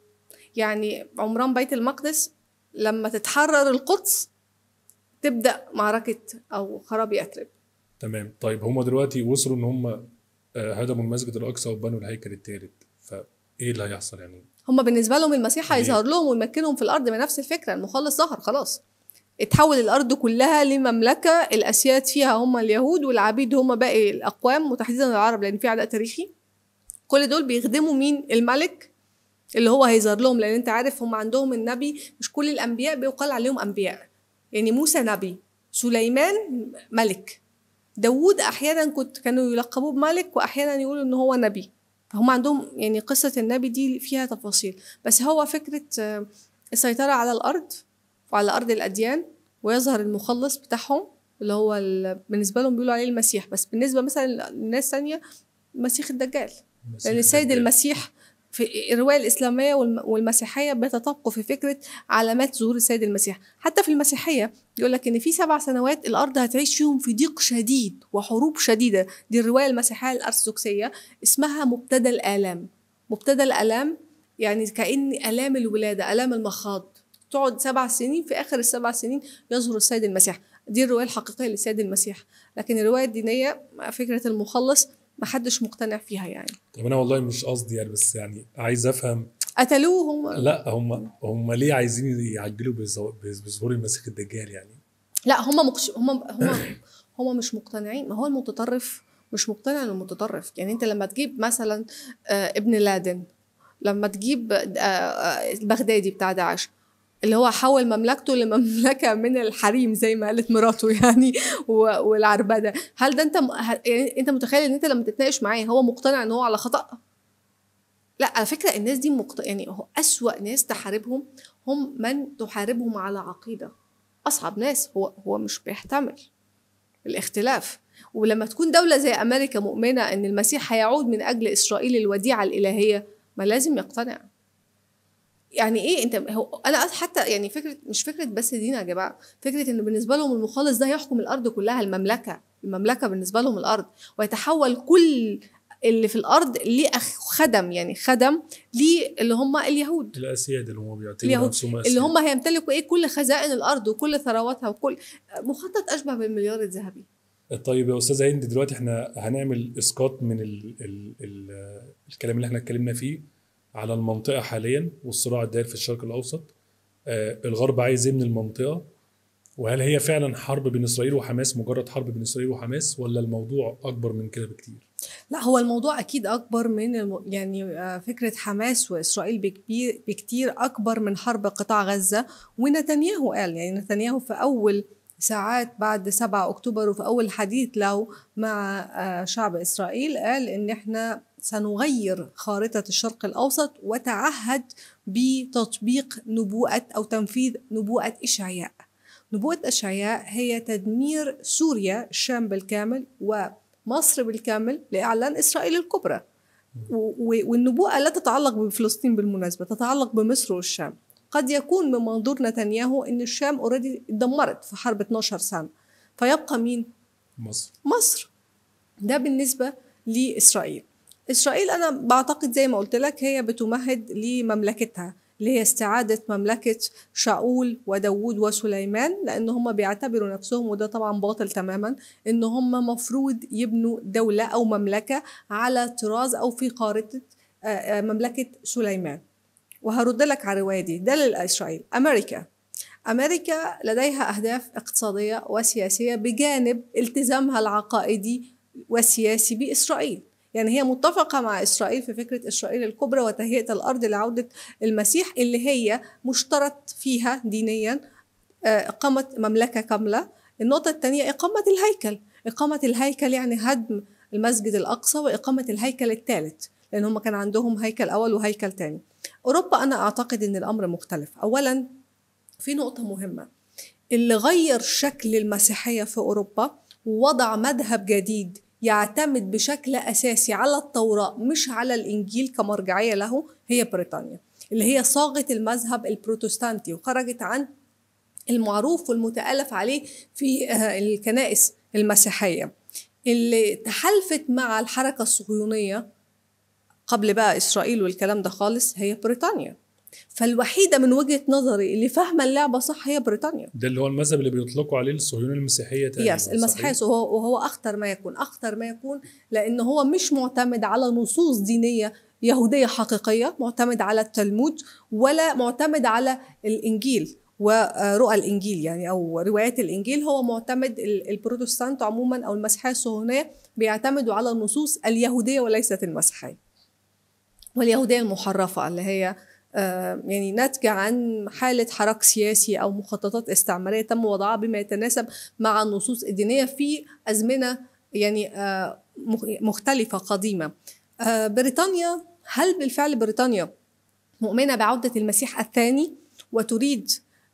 يعني عمران بيت المقدس لما تتحرر القدس تبدا معركه او خراب يثرب تمام طيب هم دلوقتي وصلوا ان هم آه، هدموا المسجد الاقصى وبنوا الهيكل الثالث فايه اللي هيحصل يعني هم بالنسبه لهم المسيح ليه؟ هيظهر لهم ويمكنهم في الارض من نفس الفكره المخلص ظهر خلاص اتحول الارض كلها لمملكه الاسياد فيها هم اليهود والعبيد هم باقي الاقوام وتحديدا العرب لان في عداء تاريخي كل دول بيخدموا مين الملك اللي هو هيظهر لهم لان انت عارف هم عندهم النبي مش كل الانبياء بيقال عليهم انبياء يعني موسى نبي سليمان ملك داوود احيانا كنت كانوا يلقبوه بملك واحيانا يقولوا ان هو نبي فهم عندهم يعني قصه النبي دي فيها تفاصيل بس هو فكره آه، السيطره على الارض وعلى ارض الاديان ويظهر المخلص بتاعهم اللي هو ال- بالنسبه لهم بيقولوا عليه المسيح بس بالنسبه مثلا لناس ثانيه المسيح الدجال المسيح لان السيد الدجال. المسيح في الروايه الاسلاميه والم- والمسيحيه بيتطابقوا في فكره علامات ظهور السيد المسيح حتى في المسيحيه يقول لك ان في سبع سنوات الارض هتعيش فيهم في ضيق شديد وحروب شديده دي الروايه المسيحيه الارثوذكسيه اسمها مبتدا الالام مبتدا الالام يعني كان الام الولاده الام المخاض تقعد سبع سنين في اخر السبع سنين يظهر السيد المسيح دي الروايه الحقيقيه للسيد المسيح لكن الروايه الدينيه فكره المخلص ما حدش مقتنع فيها يعني طب انا والله مش قصدي يعني بس يعني عايز افهم قتلوه هم لا هم هم ليه عايزين يعجلوا بظهو- بظهور المسيح الدجال يعني لا هم مقش... هم هم هم مش مقتنعين ما هو المتطرف مش مقتنع انه متطرف يعني انت لما تجيب مثلا آه، ابن لادن لما تجيب آه، آه، البغدادي بتاع داعش اللي هو حول مملكته لمملكه من الحريم زي ما قالت مراته يعني و- والعربده هل ده انت م- ه- يعني انت متخيل ان انت لما تتناقش معاه هو مقتنع ان هو على خطا لا على فكره الناس دي مقت... يعني هو اسوا ناس تحاربهم هم من تحاربهم على عقيده اصعب ناس هو هو مش بيحتمل الاختلاف ولما تكون دولة زي أمريكا مؤمنة أن المسيح هيعود من أجل إسرائيل الوديعة الإلهية ما لازم يقتنع يعني ايه انت هو انا حتى يعني فكره مش فكره بس دين يا جماعه فكره ان بالنسبه لهم المخلص ده يحكم الارض كلها المملكه المملكه بالنسبه لهم الارض ويتحول كل اللي في الارض ليه خدم يعني خدم ليه اللي هم اليهود الاسياد اللي هم بيعتبروا اليهود نفسهم اللي أسياد. هم هيمتلكوا ايه كل خزائن الارض وكل ثرواتها وكل مخطط اشبه بالمليار الذهبي طيب يا استاذه هند دلوقتي احنا هنعمل اسقاط من ال ال ال الكلام اللي احنا اتكلمنا فيه على المنطقه حاليا والصراع الدائر في الشرق الاوسط آه الغرب عايز يبني المنطقه وهل هي فعلا حرب بين اسرائيل وحماس مجرد حرب بين اسرائيل وحماس ولا الموضوع اكبر من كده بكتير لا هو الموضوع اكيد اكبر من الم... يعني آه، فكره حماس واسرائيل بكبير بكتير اكبر من حرب قطاع غزه ونتنياهو قال يعني نتنياهو في اول ساعات بعد 7 اكتوبر وفي اول حديث له مع آه، شعب اسرائيل قال ان احنا سنغير خارطة الشرق الأوسط وتعهد بتطبيق نبوءة أو تنفيذ نبوءة إشعياء نبوءة إشعياء هي تدمير سوريا الشام بالكامل ومصر بالكامل لإعلان إسرائيل الكبرى والنبوءة لا تتعلق بفلسطين بالمناسبة تتعلق بمصر والشام قد يكون من منظور نتنياهو ان الشام اوريدي اتدمرت في حرب 12 سنه فيبقى مين مصر مصر ده بالنسبه لاسرائيل اسرائيل انا بعتقد زي ما قلت لك هي بتمهد لمملكتها اللي هي استعادة مملكة شاول وداوود وسليمان لأن هم بيعتبروا نفسهم وده طبعا باطل تماما إن هم مفروض يبنوا دولة أو مملكة على طراز أو في خارطة مملكة سليمان وهرد لك على الرواية دي ده لإسرائيل أمريكا أمريكا لديها أهداف اقتصادية وسياسية بجانب التزامها العقائدي والسياسي بإسرائيل يعني هي متفقة مع إسرائيل في فكرة إسرائيل الكبرى وتهيئة الأرض لعودة المسيح اللي هي مشترط فيها دينيا إقامة مملكة كاملة النقطة الثانية إقامة الهيكل إقامة الهيكل يعني هدم المسجد الأقصى وإقامة الهيكل الثالث لأن هم كان عندهم هيكل أول وهيكل تاني أوروبا أنا أعتقد أن الأمر مختلف أولا في نقطة مهمة اللي غير شكل المسيحية في أوروبا ووضع مذهب جديد يعتمد بشكل أساسي على التوراة مش على الإنجيل كمرجعية له هي بريطانيا اللي هي صاغت المذهب البروتستانتي وخرجت عن المعروف والمتألف عليه في الكنائس المسيحية اللي تحالفت مع الحركة الصهيونية قبل بقى إسرائيل والكلام ده خالص هي بريطانيا فالوحيدة من وجهة نظري اللي فاهمة اللعبة صح هي بريطانيا ده اللي هو المذهب اللي بيطلقوا عليه الصهيون المسيحية تقريبا يس المسيحية وهو, وهو أخطر ما يكون أخطر ما يكون لأن هو مش معتمد على نصوص دينية يهودية حقيقية معتمد على التلمود ولا معتمد على الإنجيل ورؤى الانجيل يعني او روايات الانجيل هو معتمد البروتستانت عموما او المسيحيه الصهيونيه بيعتمدوا على النصوص اليهوديه وليست المسيحيه واليهوديه المحرفه اللي هي يعني ناتجة عن حالة حراك سياسي أو مخططات استعمارية تم وضعها بما يتناسب مع النصوص الدينية في أزمنة يعني مختلفة قديمة بريطانيا هل بالفعل بريطانيا مؤمنة بعودة المسيح الثاني وتريد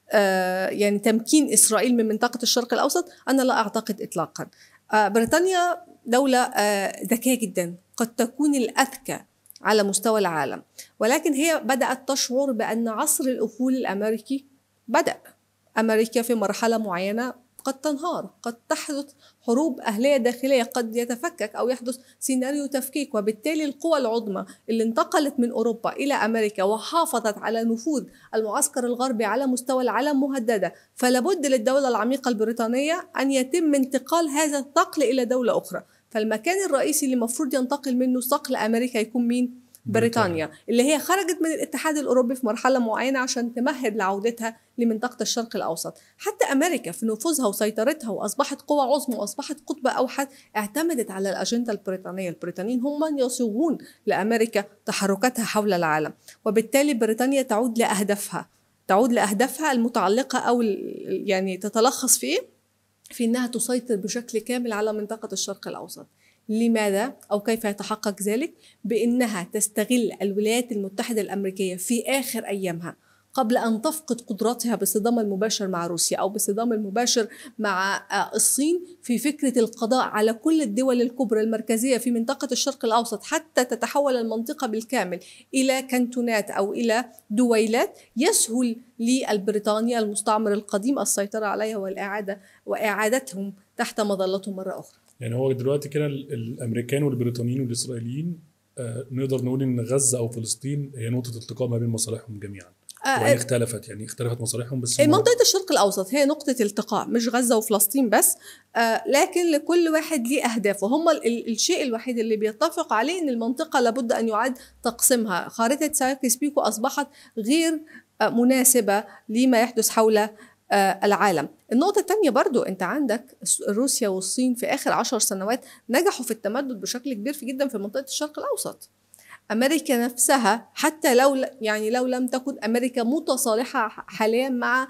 يعني تمكين إسرائيل من منطقة الشرق الأوسط أنا لا أعتقد إطلاقا بريطانيا دولة ذكية جدا قد تكون الأذكى على مستوى العالم ولكن هي بدأت تشعر بأن عصر الأفول الأمريكي بدأ أمريكا في مرحلة معينة قد تنهار قد تحدث حروب أهلية داخلية قد يتفكك أو يحدث سيناريو تفكيك وبالتالي القوى العظمى اللي انتقلت من أوروبا إلى أمريكا وحافظت على نفوذ المعسكر الغربي على مستوى العالم مهددة فلابد للدولة العميقة البريطانية أن يتم انتقال هذا الثقل إلى دولة أخرى فالمكان الرئيسي اللي المفروض ينتقل منه صقل أمريكا يكون مين؟ بريطانيا اللي هي خرجت من الاتحاد الاوروبي في مرحله معينه عشان تمهد لعودتها لمنطقه الشرق الاوسط حتى امريكا في نفوذها وسيطرتها واصبحت قوى عظمى واصبحت قطب اوحد اعتمدت على الاجنده البريطانيه البريطانيين هم من يصوغون لامريكا تحركاتها حول العالم وبالتالي بريطانيا تعود لاهدافها تعود لاهدافها المتعلقه او يعني تتلخص في ايه في انها تسيطر بشكل كامل على منطقه الشرق الاوسط لماذا او كيف يتحقق ذلك بانها تستغل الولايات المتحده الامريكيه في اخر ايامها قبل ان تفقد قدراتها بالصدام المباشر مع روسيا او بالصدام المباشر مع الصين في فكره القضاء على كل الدول الكبرى المركزيه في منطقه الشرق الاوسط حتى تتحول المنطقه بالكامل الى كانتونات او الى دويلات يسهل للبريطانيا المستعمر القديم السيطره عليها والاعاده واعادتهم تحت مظلتهم مره اخرى. يعني هو دلوقتي كده الامريكان والبريطانيين والاسرائيليين آه نقدر نقول ان غزه او فلسطين هي نقطه التقاء ما بين مصالحهم جميعا آه وهي اختلفت يعني اختلفت مصالحهم بس منطقه الشرق الاوسط هي نقطه التقاء مش غزه وفلسطين بس آه لكن لكل واحد ليه اهدافه هم الشيء الوحيد اللي بيتفق عليه ان المنطقه لابد ان يعاد تقسيمها خارطه سايكس بيكو اصبحت غير مناسبه لما يحدث حول العالم النقطة الثانية برضو أنت عندك روسيا والصين في آخر عشر سنوات نجحوا في التمدد بشكل كبير في جدا في منطقة الشرق الأوسط أمريكا نفسها حتى لو يعني لو لم تكن أمريكا متصالحة حاليا مع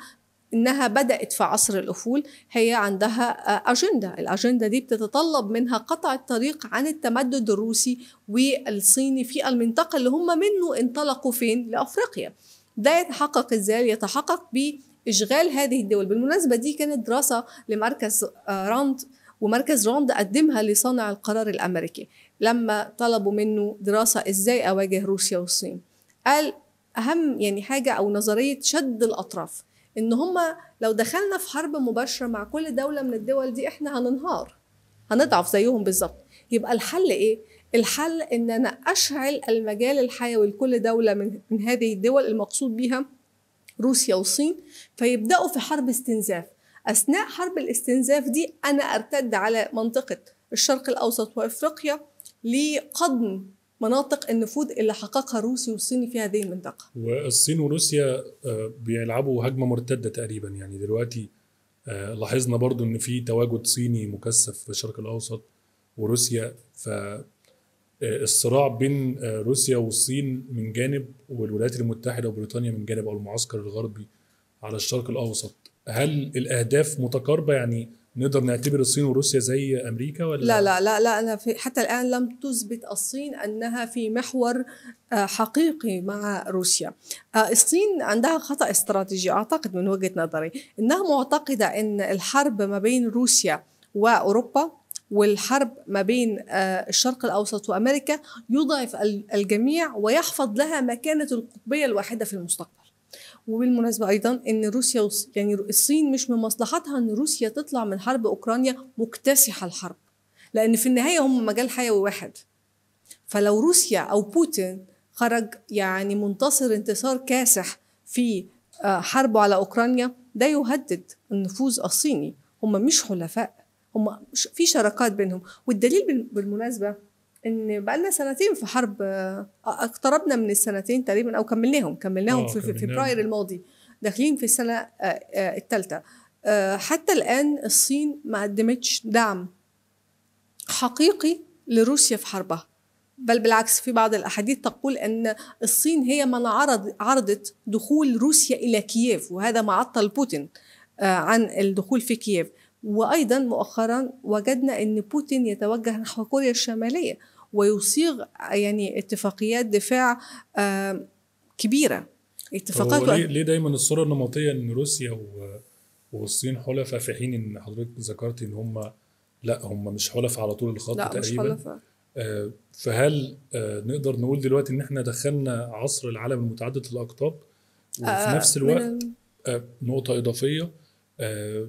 انها بدات في عصر الافول هي عندها اجنده الاجنده دي بتتطلب منها قطع الطريق عن التمدد الروسي والصيني في المنطقه اللي هم منه انطلقوا فين لافريقيا ده يتحقق ازاي يتحقق باشغال هذه الدول بالمناسبه دي كانت دراسه لمركز راند ومركز راند قدمها لصانع القرار الامريكي لما طلبوا منه دراسه ازاي اواجه روسيا والصين قال اهم يعني حاجه او نظريه شد الاطراف ان هما لو دخلنا في حرب مباشره مع كل دوله من الدول دي احنا هننهار هنضعف زيهم بالظبط يبقى الحل ايه الحل ان انا اشعل المجال الحيوي لكل دوله من, من هذه الدول المقصود بها روسيا والصين فيبداوا في حرب استنزاف اثناء حرب الاستنزاف دي انا ارتد على منطقه الشرق الاوسط وافريقيا لقضم مناطق النفوذ اللي حققها الروسي والصيني في هذه المنطقه. والصين وروسيا بيلعبوا هجمه مرتده تقريبا يعني دلوقتي لاحظنا برضو ان في تواجد صيني مكثف في الشرق الاوسط وروسيا ف الصراع بين روسيا والصين من جانب والولايات المتحده وبريطانيا من جانب او المعسكر الغربي على الشرق الاوسط هل الاهداف متقاربه يعني نقدر نعتبر الصين وروسيا زي امريكا ولا لا لا لا لا انا في حتى الان لم تثبت الصين انها في محور حقيقي مع روسيا الصين عندها خطا استراتيجي اعتقد من وجهه نظري انها معتقده ان الحرب ما بين روسيا واوروبا والحرب ما بين الشرق الاوسط وامريكا يضعف الجميع ويحفظ لها مكانه القطبيه الواحده في المستقبل وبالمناسبة أيضا أن روسيا يعني الصين مش من مصلحتها أن روسيا تطلع من حرب أوكرانيا مكتسحة الحرب لأن في النهاية هم مجال حيوي واحد فلو روسيا أو بوتين خرج يعني منتصر انتصار كاسح في حربه على أوكرانيا ده يهدد النفوذ الصيني هم مش حلفاء هم في شراكات بينهم والدليل بالمناسبة ان بقالنا سنتين في حرب اقتربنا من السنتين تقريبا او كملناهم كملناهم في, في فبراير الماضي داخلين في السنه الثالثه حتى الان الصين ما قدمتش دعم حقيقي لروسيا في حربها بل بالعكس في بعض الاحاديث تقول ان الصين هي من عرض عرضت دخول روسيا الى كييف وهذا ما عطل بوتين عن الدخول في كييف وايضا مؤخرا وجدنا ان بوتين يتوجه نحو كوريا الشماليه ويصيغ يعني اتفاقيات دفاع كبيره اتفاقات هو ليه, ليه دايما الصوره النمطيه ان روسيا والصين حلفاء في حين ان حضرتك ذكرت ان هم لا هم مش حلفاء على طول الخط لا تقريبا مش حلفاء آه فهل آه نقدر نقول دلوقتي ان احنا دخلنا عصر العالم المتعدد الاقطاب وفي آه نفس الوقت آه نقطه اضافيه آه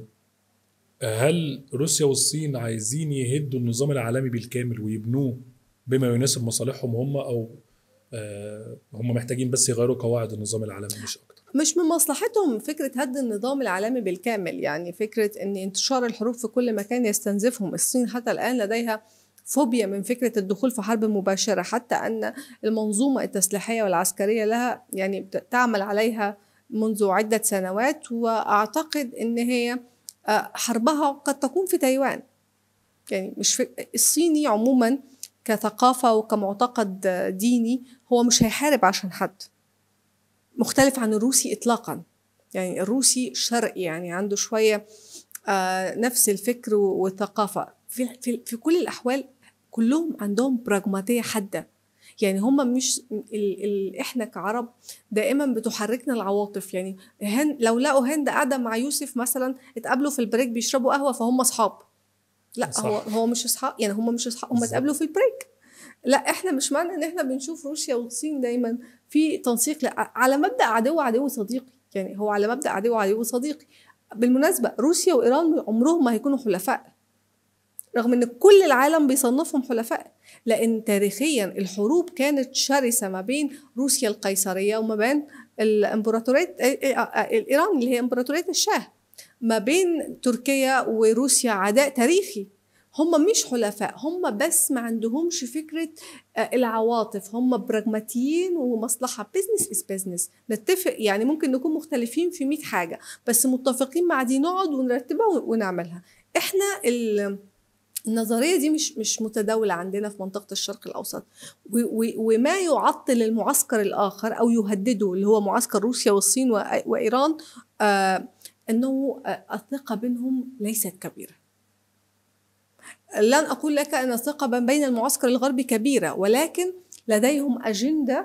هل روسيا والصين عايزين يهدوا النظام العالمي بالكامل ويبنوه بما يناسب مصالحهم هم او آه هم محتاجين بس يغيروا قواعد النظام العالمي مش اكتر مش من مصلحتهم فكرة هد النظام العالمي بالكامل يعني فكرة أن انتشار الحروب في كل مكان يستنزفهم الصين حتى الآن لديها فوبيا من فكرة الدخول في حرب مباشرة حتى أن المنظومة التسليحية والعسكرية لها يعني تعمل عليها منذ عدة سنوات وأعتقد أن هي حربها قد تكون في تايوان يعني مش في الصيني عموما كثقافه وكمعتقد ديني هو مش هيحارب عشان حد مختلف عن الروسي اطلاقا يعني الروسي شرقي يعني عنده شويه آه نفس الفكر والثقافه في, في, في كل الاحوال كلهم عندهم براغماتيه حاده يعني هم مش ال ال احنا كعرب دائما بتحركنا العواطف يعني هند لو لقوا هند قاعده مع يوسف مثلا اتقابلوا في البريك بيشربوا قهوه فهم اصحاب لا صح. هو هو مش اصحاب يعني هم مش اصحاب هم اتقابلوا في البريك لا احنا مش معنى ان احنا بنشوف روسيا والصين دايما في تنسيق لا على مبدا عدو عدو صديقي يعني هو على مبدا عدو عدو صديقي بالمناسبه روسيا وايران عمرهم ما هيكونوا حلفاء رغم ان كل العالم بيصنفهم حلفاء لان تاريخيا الحروب كانت شرسه ما بين روسيا القيصريه وما بين الامبراطوريه ايران اللي هي امبراطوريه الشاه ما بين تركيا وروسيا عداء تاريخي هم مش حلفاء هم بس ما عندهمش فكرة العواطف هم براجماتيين ومصلحة بيزنس از بيزنس نتفق يعني ممكن نكون مختلفين في 100 حاجة بس متفقين مع دي نقعد ونرتبها ونعملها احنا النظريه دي مش مش متداوله عندنا في منطقه الشرق الاوسط وما يعطل المعسكر الاخر او يهدده اللي هو معسكر روسيا والصين وايران أنه الثقة بينهم ليست كبيرة لن أقول لك أن الثقة بين المعسكر الغربي كبيرة ولكن لديهم أجندة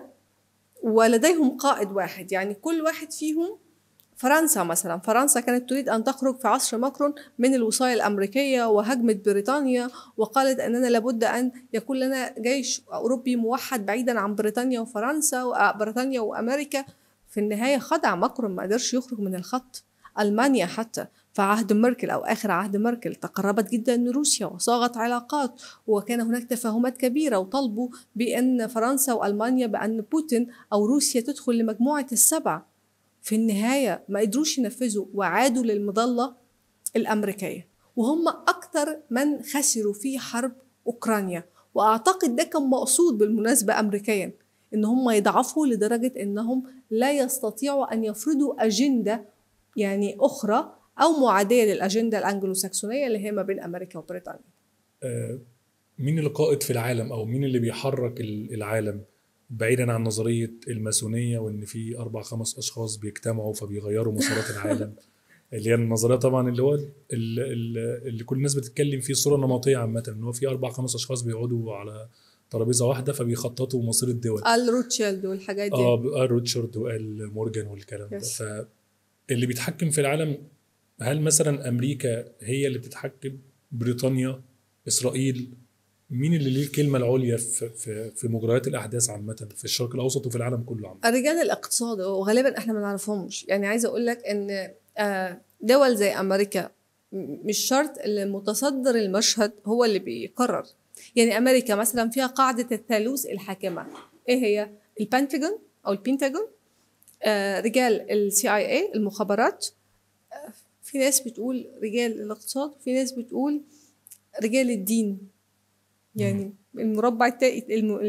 ولديهم قائد واحد يعني كل واحد فيهم فرنسا مثلا فرنسا كانت تريد أن تخرج في عصر ماكرون من الوصاية الأمريكية وهجمت بريطانيا وقالت أننا لابد أن يكون لنا جيش أوروبي موحد بعيدا عن بريطانيا وفرنسا وبريطانيا وأمريكا في النهاية خدع ماكرون ما قدرش يخرج من الخط ألمانيا حتى في عهد ميركل أو آخر عهد ميركل تقربت جدا من روسيا وصاغت علاقات وكان هناك تفاهمات كبيرة وطلبوا بأن فرنسا وألمانيا بأن بوتين أو روسيا تدخل لمجموعة السبع في النهاية ما قدروش ينفذوا وعادوا للمظلة الأمريكية وهم أكثر من خسروا في حرب أوكرانيا وأعتقد ده كان مقصود بالمناسبة أمريكيا إن هم يضعفوا لدرجة إنهم لا يستطيعوا أن يفرضوا أجندة يعني أخرى أو معادية للأجندة الأنجلو ساكسونية اللي هي ما بين أمريكا وبريطانيا آه، مين القائد في العالم أو مين اللي بيحرك العالم بعيدا عن نظرية الماسونية وإن في أربع خمس أشخاص بيجتمعوا فبيغيروا مسارات العالم اللي هي النظريه طبعا اللي هو اللي كل الناس بتتكلم فيه صوره نمطيه عامه ان هو في اربع خمس اشخاص بيقعدوا على ترابيزه واحده فبيخططوا مصير الدول ال روتشيلد والحاجات دي اه ال روتشارد وال مورجان والكلام ده فاللي بيتحكم في العالم هل مثلا امريكا هي اللي بتتحكم بريطانيا اسرائيل مين اللي ليه الكلمه العليا في في, في مجريات الاحداث عامه في الشرق الاوسط وفي العالم كله عامه رجال الاقتصاد وغالبا احنا ما نعرفهمش يعني عايزه اقول لك ان آه، دول زي امريكا مش شرط اللي متصدر المشهد هو اللي بيقرر يعني امريكا مثلا فيها قاعده الثالوث الحاكمه ايه هي البنتاجون او البنتاجون آه رجال السي اي اي المخابرات آه في ناس بتقول رجال الاقتصاد وفي ناس بتقول رجال الدين يعني المربع التالت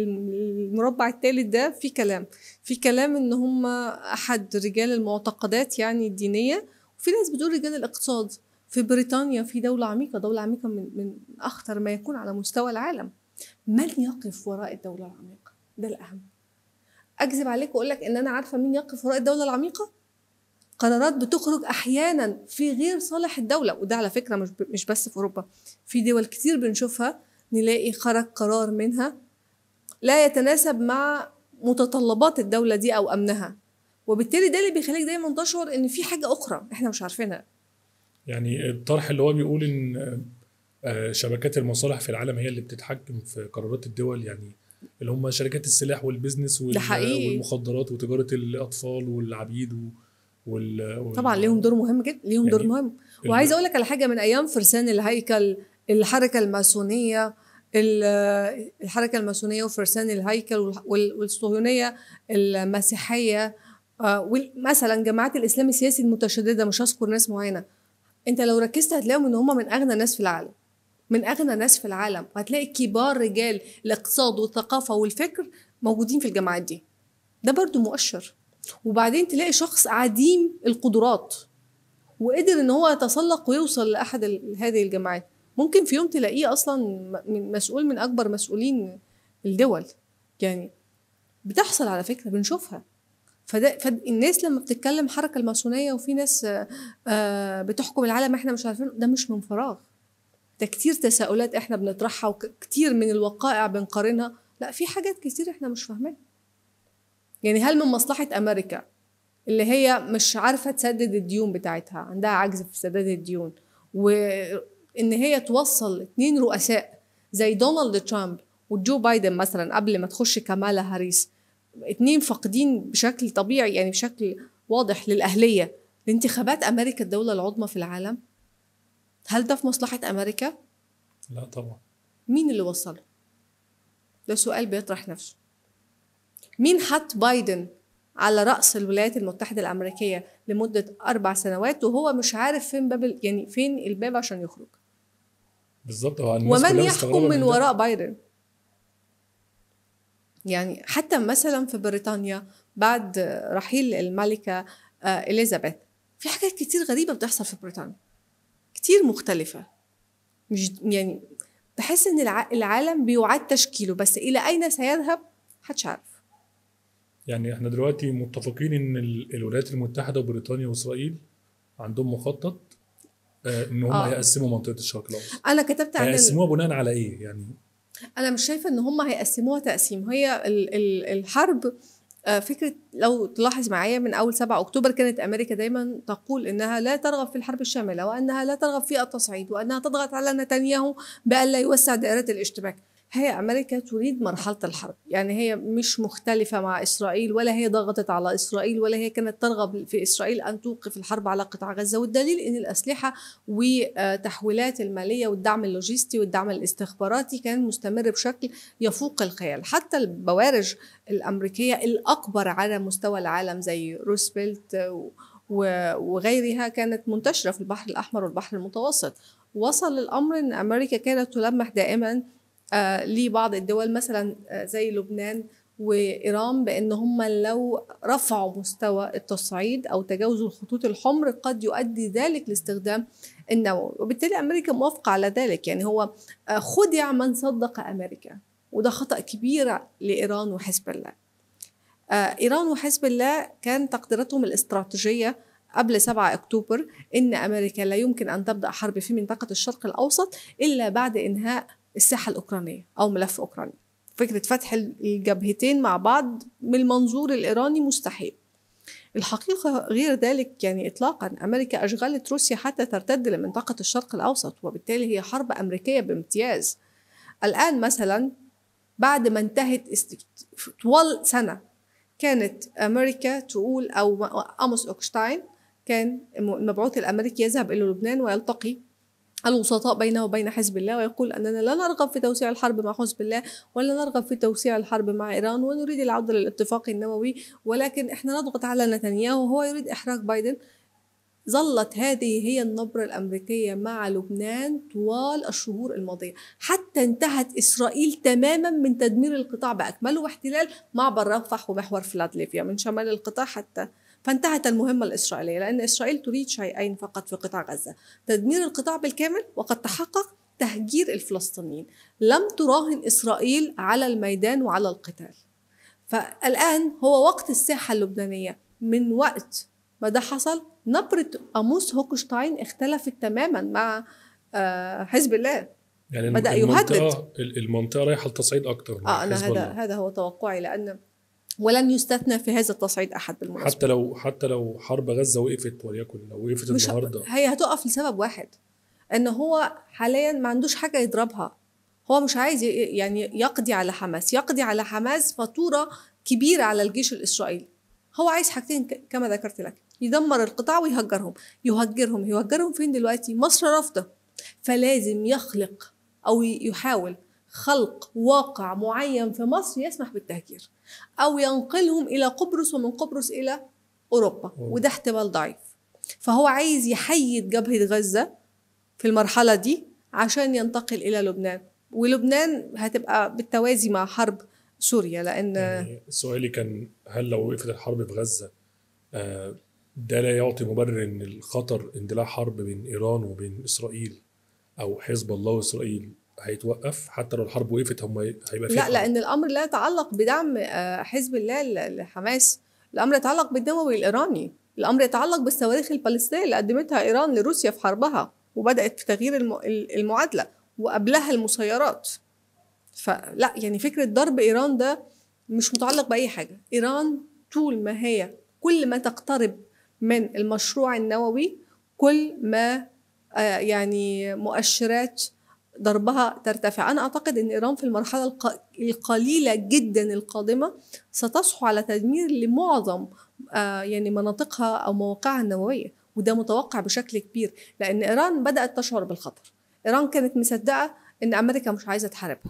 المربع الثالث ده في كلام في كلام ان هم احد رجال المعتقدات يعني الدينيه وفي ناس بتقول رجال الاقتصاد في بريطانيا في دولة عميقة دولة عميقة من, من أخطر ما يكون على مستوى العالم من يقف وراء الدولة العميقة ده الأهم أكذب عليك وأقول لك إن أنا عارفة مين يقف وراء الدولة العميقة قرارات بتخرج أحيانا في غير صالح الدولة وده على فكرة مش مش بس في أوروبا في دول كتير بنشوفها نلاقي خرج قرار منها لا يتناسب مع متطلبات الدولة دي أو أمنها وبالتالي ده اللي بيخليك دايما تشعر ان في حاجه اخرى احنا مش عارفينها يعني الطرح اللي هو بيقول ان آه، شبكات المصالح في العالم هي اللي بتتحكم في قرارات الدول يعني اللي هم شركات السلاح والبيزنس والمخدرات وتجاره الاطفال والعبيد وال... وال... طبعا ليهم دور مهم جدا ليهم يعني دور مهم وعايزه اقول لك على حاجه من ايام فرسان الهيكل الحركه الماسونيه الحركه الماسونيه وفرسان الهيكل والصهيونيه المسيحيه آه مثلا جماعات الاسلام السياسي المتشدده مش هذكر ناس معينه انت لو ركزت هتلاقيهم ان هم من اغنى ناس في العالم من اغنى ناس في العالم وهتلاقي كبار رجال الاقتصاد والثقافه والفكر موجودين في الجامعات دي ده برضو مؤشر وبعدين تلاقي شخص عديم القدرات وقدر ان هو يتسلق ويوصل لاحد هذه الجامعات ممكن في يوم تلاقيه اصلا مسؤول من اكبر مسؤولين الدول يعني بتحصل على فكره بنشوفها فده فالناس لما بتتكلم حركه الماسونيه وفي ناس آه، بتحكم العالم احنا مش عارفين ده مش من فراغ ده كتير تساؤلات احنا بنطرحها وكتير من الوقائع بنقارنها لا في حاجات كتير احنا مش فاهمينها يعني هل من مصلحه امريكا اللي هي مش عارفه تسدد الديون بتاعتها عندها عجز في سداد الديون وان هي توصل اتنين رؤساء زي دونالد ترامب وجو بايدن مثلا قبل ما تخش كمالا هاريس اتنين فاقدين بشكل طبيعي يعني بشكل واضح للأهلية لانتخابات أمريكا الدولة العظمى في العالم هل ده في مصلحة أمريكا؟ لا طبعا مين اللي وصله؟ ده سؤال بيطرح نفسه مين حط بايدن على رأس الولايات المتحدة الأمريكية لمدة أربع سنوات وهو مش عارف فين باب يعني فين الباب عشان يخرج بالظبط ومن يحكم من وراء بايدن يعني حتى مثلا في بريطانيا بعد رحيل الملكة آه، إليزابيث في حاجات كتير غريبة بتحصل في بريطانيا كتير مختلفة مش يعني بحس ان العالم بيعاد تشكيله بس الى اين سيذهب محدش عارف يعني احنا دلوقتي متفقين ان الولايات المتحده وبريطانيا واسرائيل عندهم مخطط آه، ان هم آه. يقسموا منطقه الشرق الاوسط انا كتبت عن ال- هيقسموها بناء على ايه يعني انا مش شايفه ان هم هيقسموها تقسيم هي ال- ال- الحرب آه، فكره لو تلاحظ معايا من اول 7 اكتوبر كانت امريكا دايما تقول انها لا ترغب في الحرب الشامله وانها لا ترغب في التصعيد وانها تضغط على نتنياهو بألا يوسع دائره الاشتباك هي امريكا تريد مرحله الحرب يعني هي مش مختلفه مع اسرائيل ولا هي ضغطت على اسرائيل ولا هي كانت ترغب في اسرائيل ان توقف الحرب على قطاع غزه والدليل ان الاسلحه وتحويلات الماليه والدعم اللوجستي والدعم الاستخباراتي كان مستمر بشكل يفوق الخيال حتى البوارج الامريكيه الاكبر على مستوى العالم زي روزفلت و- و- وغيرها كانت منتشره في البحر الاحمر والبحر المتوسط وصل الامر ان امريكا كانت تلمح دائما آه، لبعض الدول مثلا آه، زي لبنان وايران بان هم لو رفعوا مستوى التصعيد او تجاوزوا الخطوط الحمر قد يؤدي ذلك لاستخدام النووي وبالتالي امريكا موافقه على ذلك يعني هو آه، خدع من صدق امريكا وده خطا كبير لايران وحزب الله آه، ايران وحزب الله كان تقديراتهم الاستراتيجيه قبل 7 اكتوبر ان امريكا لا يمكن ان تبدا حرب في منطقه الشرق الاوسط الا بعد انهاء الساحه الاوكرانيه او ملف اوكرانيا فكره فتح الجبهتين مع بعض من المنظور الايراني مستحيل الحقيقة غير ذلك يعني إطلاقا أمريكا أشغلت روسيا حتى ترتد لمنطقة الشرق الأوسط وبالتالي هي حرب أمريكية بامتياز الآن مثلا بعد ما انتهت است- طوال سنة كانت أمريكا تقول أو أموس أوكشتاين كان المبعوث الأمريكي يذهب إلى لبنان ويلتقي الوسطاء بينه وبين حزب الله ويقول أننا لا نرغب في توسيع الحرب مع حزب الله ولا نرغب في توسيع الحرب مع إيران ونريد العودة للاتفاق النووي ولكن إحنا نضغط على نتنياهو وهو يريد إحراق بايدن ظلت هذه هي النبرة الأمريكية مع لبنان طوال الشهور الماضية حتى انتهت إسرائيل تماما من تدمير القطاع بأكمله واحتلال معبر رفح ومحور فيلادلفيا من شمال القطاع حتى فانتهت المهمة الإسرائيلية لأن إسرائيل تريد شيئين فقط في قطاع غزة تدمير القطاع بالكامل وقد تحقق تهجير الفلسطينيين لم تراهن إسرائيل على الميدان وعلى القتال فالآن هو وقت الساحة اللبنانية من وقت ما ده حصل نبرة أموس هوكشتاين اختلفت تماما مع آه، حزب الله يعني بدأ المنطقه المنطقه رايحه لتصعيد اكتر من اه انا حزب هذا الله. هذا هو توقعي لان ولن يستثنى في هذا التصعيد احد بالمناسبه حتى لو حتى لو حرب غزه وقفت وليكن لو وقفت مش النهارده هي هتقف لسبب واحد ان هو حاليا ما عندوش حاجه يضربها هو مش عايز ي- يعني يقضي على حماس يقضي على حماس فاتوره كبيره على الجيش الاسرائيلي هو عايز حاجتين ك- كما ذكرت لك يدمر القطاع ويهجرهم يهجرهم يهجرهم فين دلوقتي مصر رافضه فلازم يخلق او ي- يحاول خلق واقع معين في مصر يسمح بالتهجير او ينقلهم الى قبرص ومن قبرص الى اوروبا أوه. وده احتمال ضعيف فهو عايز يحيد جبهه غزه في المرحله دي عشان ينتقل الى لبنان ولبنان هتبقى بالتوازي مع حرب سوريا لان يعني سؤالي كان هل لو وقفت الحرب في غزه آه، ده لا يعطي مبرر ان الخطر اندلاع حرب بين ايران وبين اسرائيل او حزب الله واسرائيل هيتوقف حتى لو الحرب وقفت هم هيبقى في لا حرب. لان الامر لا يتعلق بدعم آه، حزب الله ل- لحماس الامر يتعلق بالنووي الايراني الامر يتعلق بالصواريخ البالستيه اللي قدمتها ايران لروسيا في حربها وبدات في تغيير الم- المعادله وقبلها المسيرات فلا يعني فكره ضرب ايران ده مش متعلق باي حاجه ايران طول ما هي كل ما تقترب من المشروع النووي كل ما آه، يعني مؤشرات ضربها ترتفع أنا أعتقد أن إيران في المرحلة الق- القليلة جدا القادمة ستصحو على تدمير لمعظم آه، يعني مناطقها أو مواقعها النووية وده متوقع بشكل كبير لأن إيران بدأت تشعر بالخطر إيران كانت مصدقة أن أمريكا مش عايزة تحاربها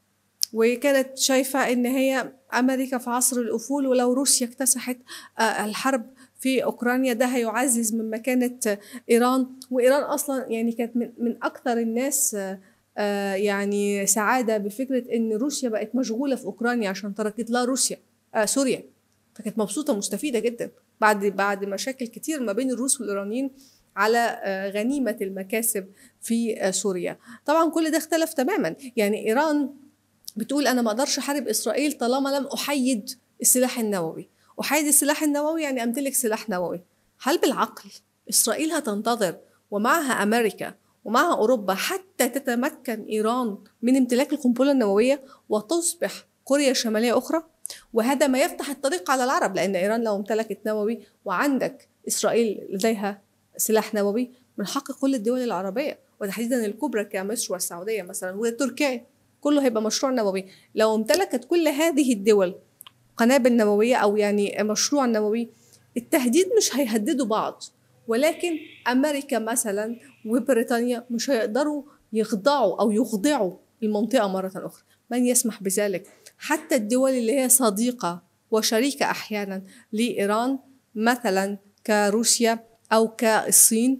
وكانت شايفة أن هي أمريكا في عصر الأفول ولو روسيا اكتسحت آه، الحرب في أوكرانيا ده هيعزز من مكانة إيران وإيران أصلا يعني كانت من, من أكثر الناس آه، آه، يعني سعادة بفكرة إن روسيا بقت مشغولة في أوكرانيا عشان تركت لها روسيا آه سوريا فكانت مبسوطة مستفيدة جدا بعد بعد مشاكل كتير ما بين الروس والإيرانيين على آه، غنيمة المكاسب في آه، سوريا طبعا كل ده اختلف تماما يعني إيران بتقول أنا ما أقدرش أحارب إسرائيل طالما لم أحيد السلاح النووي أحيد السلاح النووي يعني أمتلك سلاح نووي هل بالعقل إسرائيل هتنتظر ومعها أمريكا ومعها أوروبا حتى تتمكن إيران من امتلاك القنبلة النووية وتصبح كوريا الشمالية أخرى وهذا ما يفتح الطريق على العرب لأن إيران لو امتلكت نووي وعندك إسرائيل لديها سلاح نووي من حق كل الدول العربية وتحديدا الكبرى كمصر والسعودية مثلا وتركيا كله هيبقى مشروع نووي لو امتلكت كل هذه الدول قنابل نووية أو يعني مشروع نووي التهديد مش هيهددوا بعض ولكن أمريكا مثلا وبريطانيا مش هيقدروا يخضعوا أو يخضعوا المنطقة مرة أخرى من يسمح بذلك حتى الدول اللي هي صديقة وشريكة أحيانا لإيران مثلا كروسيا أو كالصين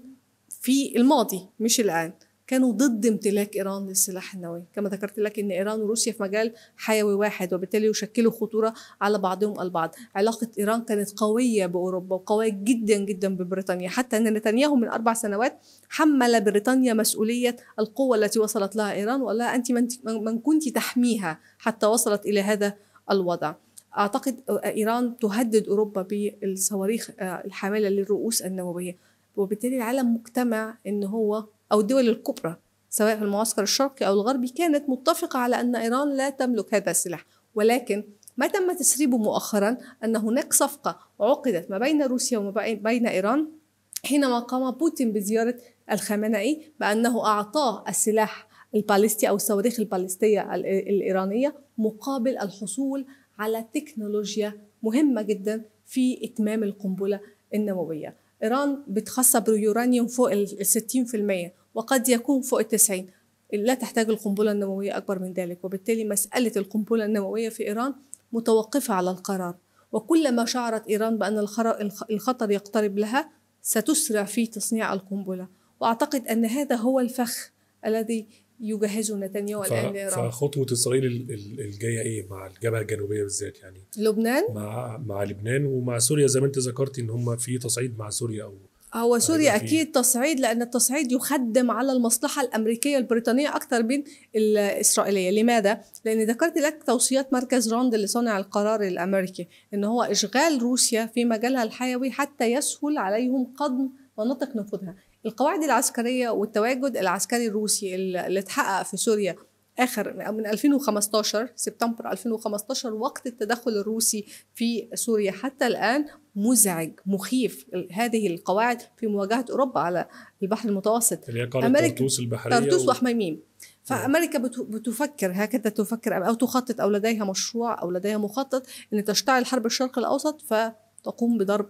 في الماضي مش الآن كانوا ضد امتلاك ايران للسلاح النووي كما ذكرت لك ان ايران وروسيا في مجال حيوي واحد وبالتالي يشكلوا خطوره على بعضهم البعض علاقه ايران كانت قويه باوروبا وقويه جدا جدا ببريطانيا حتى ان نتنياهو من اربع سنوات حمل بريطانيا مسؤوليه القوه التي وصلت لها ايران وقال لها انت من كنت تحميها حتى وصلت الى هذا الوضع اعتقد ايران تهدد اوروبا بالصواريخ الحامله للرؤوس النوويه وبالتالي العالم مجتمع ان هو او الدول الكبرى سواء في المعسكر الشرقي او الغربي كانت متفقه على ان ايران لا تملك هذا السلاح ولكن ما تم تسريبه مؤخرا ان هناك صفقه عقدت ما بين روسيا وما بين ايران حينما قام بوتين بزياره الخامنئي بانه اعطاه السلاح البالستي او الصواريخ البالستيه الايرانيه مقابل الحصول على تكنولوجيا مهمه جدا في اتمام القنبله النوويه ايران بتخصب باليورانيوم فوق ال 60% وقد يكون فوق ال 90 لا تحتاج القنبله النوويه اكبر من ذلك وبالتالي مساله القنبله النوويه في ايران متوقفه على القرار وكلما شعرت ايران بان الخطر يقترب لها ستسرع في تصنيع القنبله واعتقد ان هذا هو الفخ الذي يجهزه نتنياهو الان لايران فخطوه اسرائيل الجايه ايه مع الجبهه الجنوبيه بالذات يعني لبنان مع مع لبنان ومع سوريا زي ما انت ذكرتي ان هم في تصعيد مع سوريا او هو سوريا اكيد تصعيد لان التصعيد يخدم على المصلحه الامريكيه البريطانيه اكثر من الاسرائيليه لماذا لان ذكرت لك توصيات مركز راند اللي صنع القرار الامريكي ان هو اشغال روسيا في مجالها الحيوي حتى يسهل عليهم قضم مناطق نفوذها القواعد العسكريه والتواجد العسكري الروسي اللي اتحقق في سوريا اخر من 2015 سبتمبر 2015 وقت التدخل الروسي في سوريا حتى الان مزعج مخيف هذه القواعد في مواجهه اوروبا على البحر المتوسط اللي هي قناه طرطوس البحريه طرطوس و... وحميميم فامريكا بتفكر هكذا تفكر او تخطط او لديها مشروع او لديها مخطط ان تشتعل حرب الشرق الاوسط فتقوم بضرب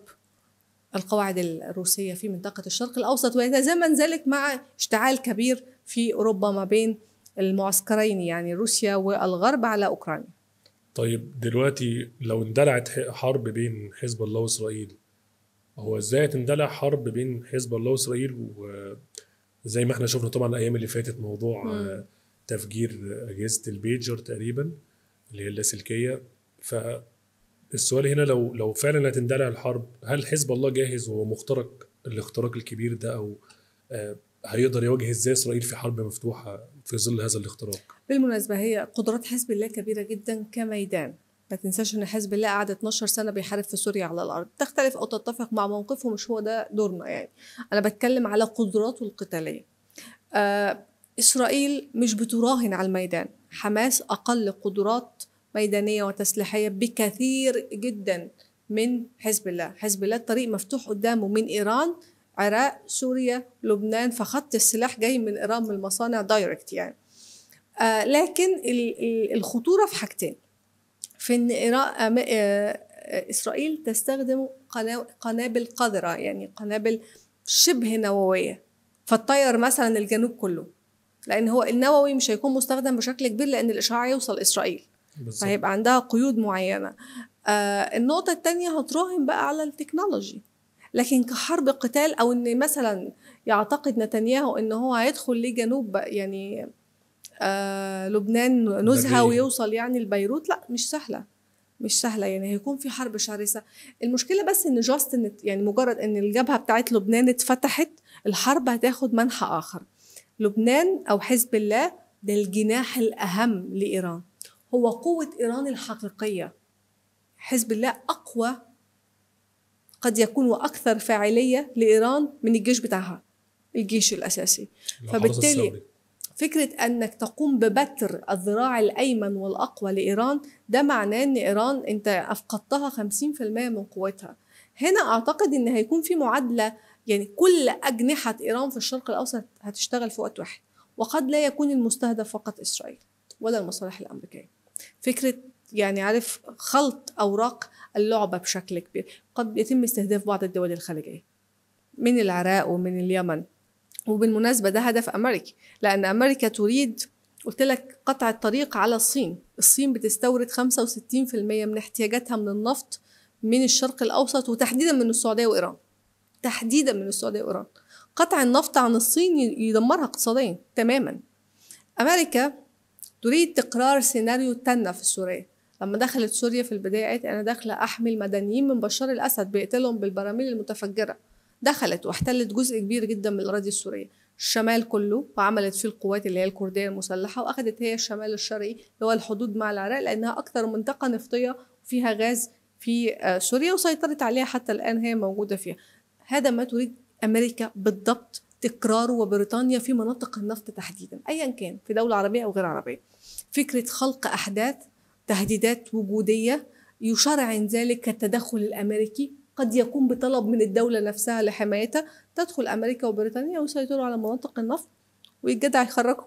القواعد الروسيه في منطقه الشرق الاوسط ويتزامن ذلك مع اشتعال كبير في اوروبا ما بين المعسكرين يعني روسيا والغرب على اوكرانيا. طيب دلوقتي لو اندلعت حرب بين حزب الله واسرائيل هو ازاي تندلع حرب بين حزب الله واسرائيل وزي ما احنا شفنا طبعا الايام اللي فاتت موضوع م. تفجير اجهزه البيجر تقريبا اللي هي اللاسلكيه فالسؤال هنا لو لو فعلا هتندلع الحرب هل حزب الله جاهز وهو مخترق الاختراق الكبير ده او هيقدر يواجه ازاي اسرائيل في حرب مفتوحه في ظل هذا الاختراق بالمناسبه هي قدرات حزب الله كبيره جدا كميدان ما تنساش ان حزب الله قعد 12 سنه بيحارب في سوريا على الارض تختلف او تتفق مع موقفه مش هو ده دورنا يعني انا بتكلم على قدراته القتاليه آه اسرائيل مش بتراهن على الميدان حماس اقل قدرات ميدانيه وتسليحيه بكثير جدا من حزب الله حزب الله الطريق مفتوح قدامه من ايران عراق سوريا لبنان فخط السلاح جاي من ايران من المصانع دايركت يعني آه لكن الخطوره في حاجتين في ان إيران آه اسرائيل تستخدم قنابل قذره يعني قنابل شبه نوويه فتطير مثلا الجنوب كله لان هو النووي مش هيكون مستخدم بشكل كبير لان الاشعاع يوصل اسرائيل بالزبط. فهيبقى عندها قيود معينه آه النقطه الثانيه هتراهن بقى على التكنولوجي لكن كحرب قتال او ان مثلا يعتقد نتنياهو ان هو هيدخل لجنوب يعني آه لبنان نزهه ويوصل يعني لبيروت لا مش سهله مش سهله يعني هيكون في حرب شرسه المشكله بس ان جاست ان يعني مجرد ان الجبهه بتاعت لبنان اتفتحت الحرب هتاخد منحى اخر لبنان او حزب الله ده الجناح الاهم لايران هو قوه ايران الحقيقيه حزب الله اقوى قد يكونوا أكثر فاعلية لإيران من الجيش بتاعها الجيش الأساسي الحرس فبالتالي الثوري. فكرة أنك تقوم ببتر الذراع الأيمن والأقوى لإيران ده معناه أن إيران أنت أفقدتها 50% من قوتها هنا أعتقد أن هيكون في معادلة يعني كل أجنحة إيران في الشرق الأوسط هتشتغل في وقت واحد وقد لا يكون المستهدف فقط إسرائيل ولا المصالح الأمريكية فكرة يعني عارف خلط أوراق اللعبة بشكل كبير قد يتم استهداف بعض الدول الخليجية من العراق ومن اليمن وبالمناسبة ده هدف أمريكي لأن أمريكا تريد قلت لك قطع الطريق على الصين الصين بتستورد 65% من احتياجاتها من النفط من الشرق الأوسط وتحديدا من السعودية وإيران تحديدا من السعودية وإيران قطع النفط عن الصين يدمرها اقتصاديا تماما أمريكا تريد تكرار سيناريو تنة في سوريا لما دخلت سوريا في البداية قالت أنا داخلة أحمي المدنيين من بشار الأسد بيقتلهم بالبراميل المتفجرة دخلت واحتلت جزء كبير جدا من الأراضي السورية الشمال كله وعملت فيه القوات اللي هي الكردية المسلحة وأخذت هي الشمال الشرقي اللي هو الحدود مع العراق لأنها أكثر منطقة نفطية فيها غاز في آه، سوريا وسيطرت عليها حتى الآن هي موجودة فيها هذا ما تريد أمريكا بالضبط تكراره وبريطانيا في مناطق النفط تحديدا أيا كان في دولة عربية أو غير عربية فكرة خلق أحداث تهديدات وجودية يشرع ذلك التدخل الأمريكي قد يكون بطلب من الدولة نفسها لحمايتها تدخل أمريكا وبريطانيا ويسيطروا على مناطق النفط والجدع يخرجوا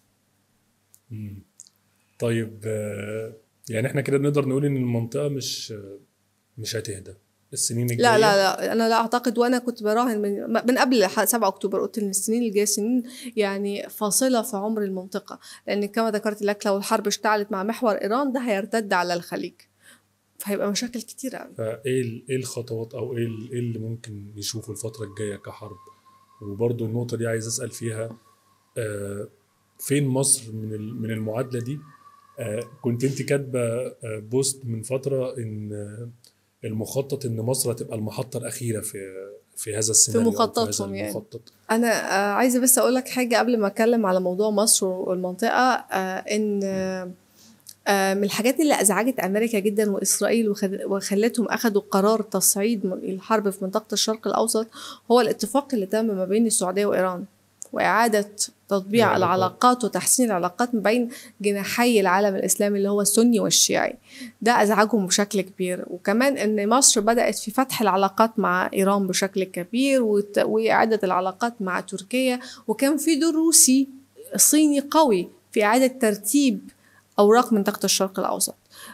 مم. طيب آه، يعني احنا كده نقدر نقول ان المنطقه مش آه، مش هتهدى السنين الجايه لا لا لا انا لا اعتقد وانا كنت براهن من من قبل ح- 7 اكتوبر قلت ان السنين الجايه سنين يعني فاصله في عمر المنطقه لان كما ذكرت لك لو الحرب اشتعلت مع محور ايران ده هيرتد على الخليج فهيبقى مشاكل كتيرة قوي فايه ال- ايه الخطوات او ايه ال- إيه اللي ممكن نشوفه الفتره الجايه كحرب وبرضو النقطه دي عايز اسال فيها آه، فين مصر من ال- من المعادله دي آه، كنت انت كاتبه آه، بوست من فتره ان آه، المخطط ان مصر هتبقى المحطه الاخيره في في هذا السيناريو أو في هذا مخططهم يعني. المخطط انا آه، عايزه بس اقول لك حاجه قبل ما اتكلم على موضوع مصر والمنطقه آه، ان آه، آه، من الحاجات اللي ازعجت امريكا جدا واسرائيل وخد- وخلتهم اخذوا قرار تصعيد م- الحرب في منطقه الشرق الاوسط هو الاتفاق اللي تم ما بين السعوديه وايران واعاده تطبيع العلاقات. العلاقات وتحسين العلاقات ما بين جناحي العالم الاسلامي اللي هو السني والشيعي ده ازعجهم بشكل كبير وكمان ان مصر بدات في فتح العلاقات مع ايران بشكل كبير وت- واعاده العلاقات مع تركيا وكان في دور روسي صيني قوي في اعاده ترتيب اوراق منطقه الشرق الاوسط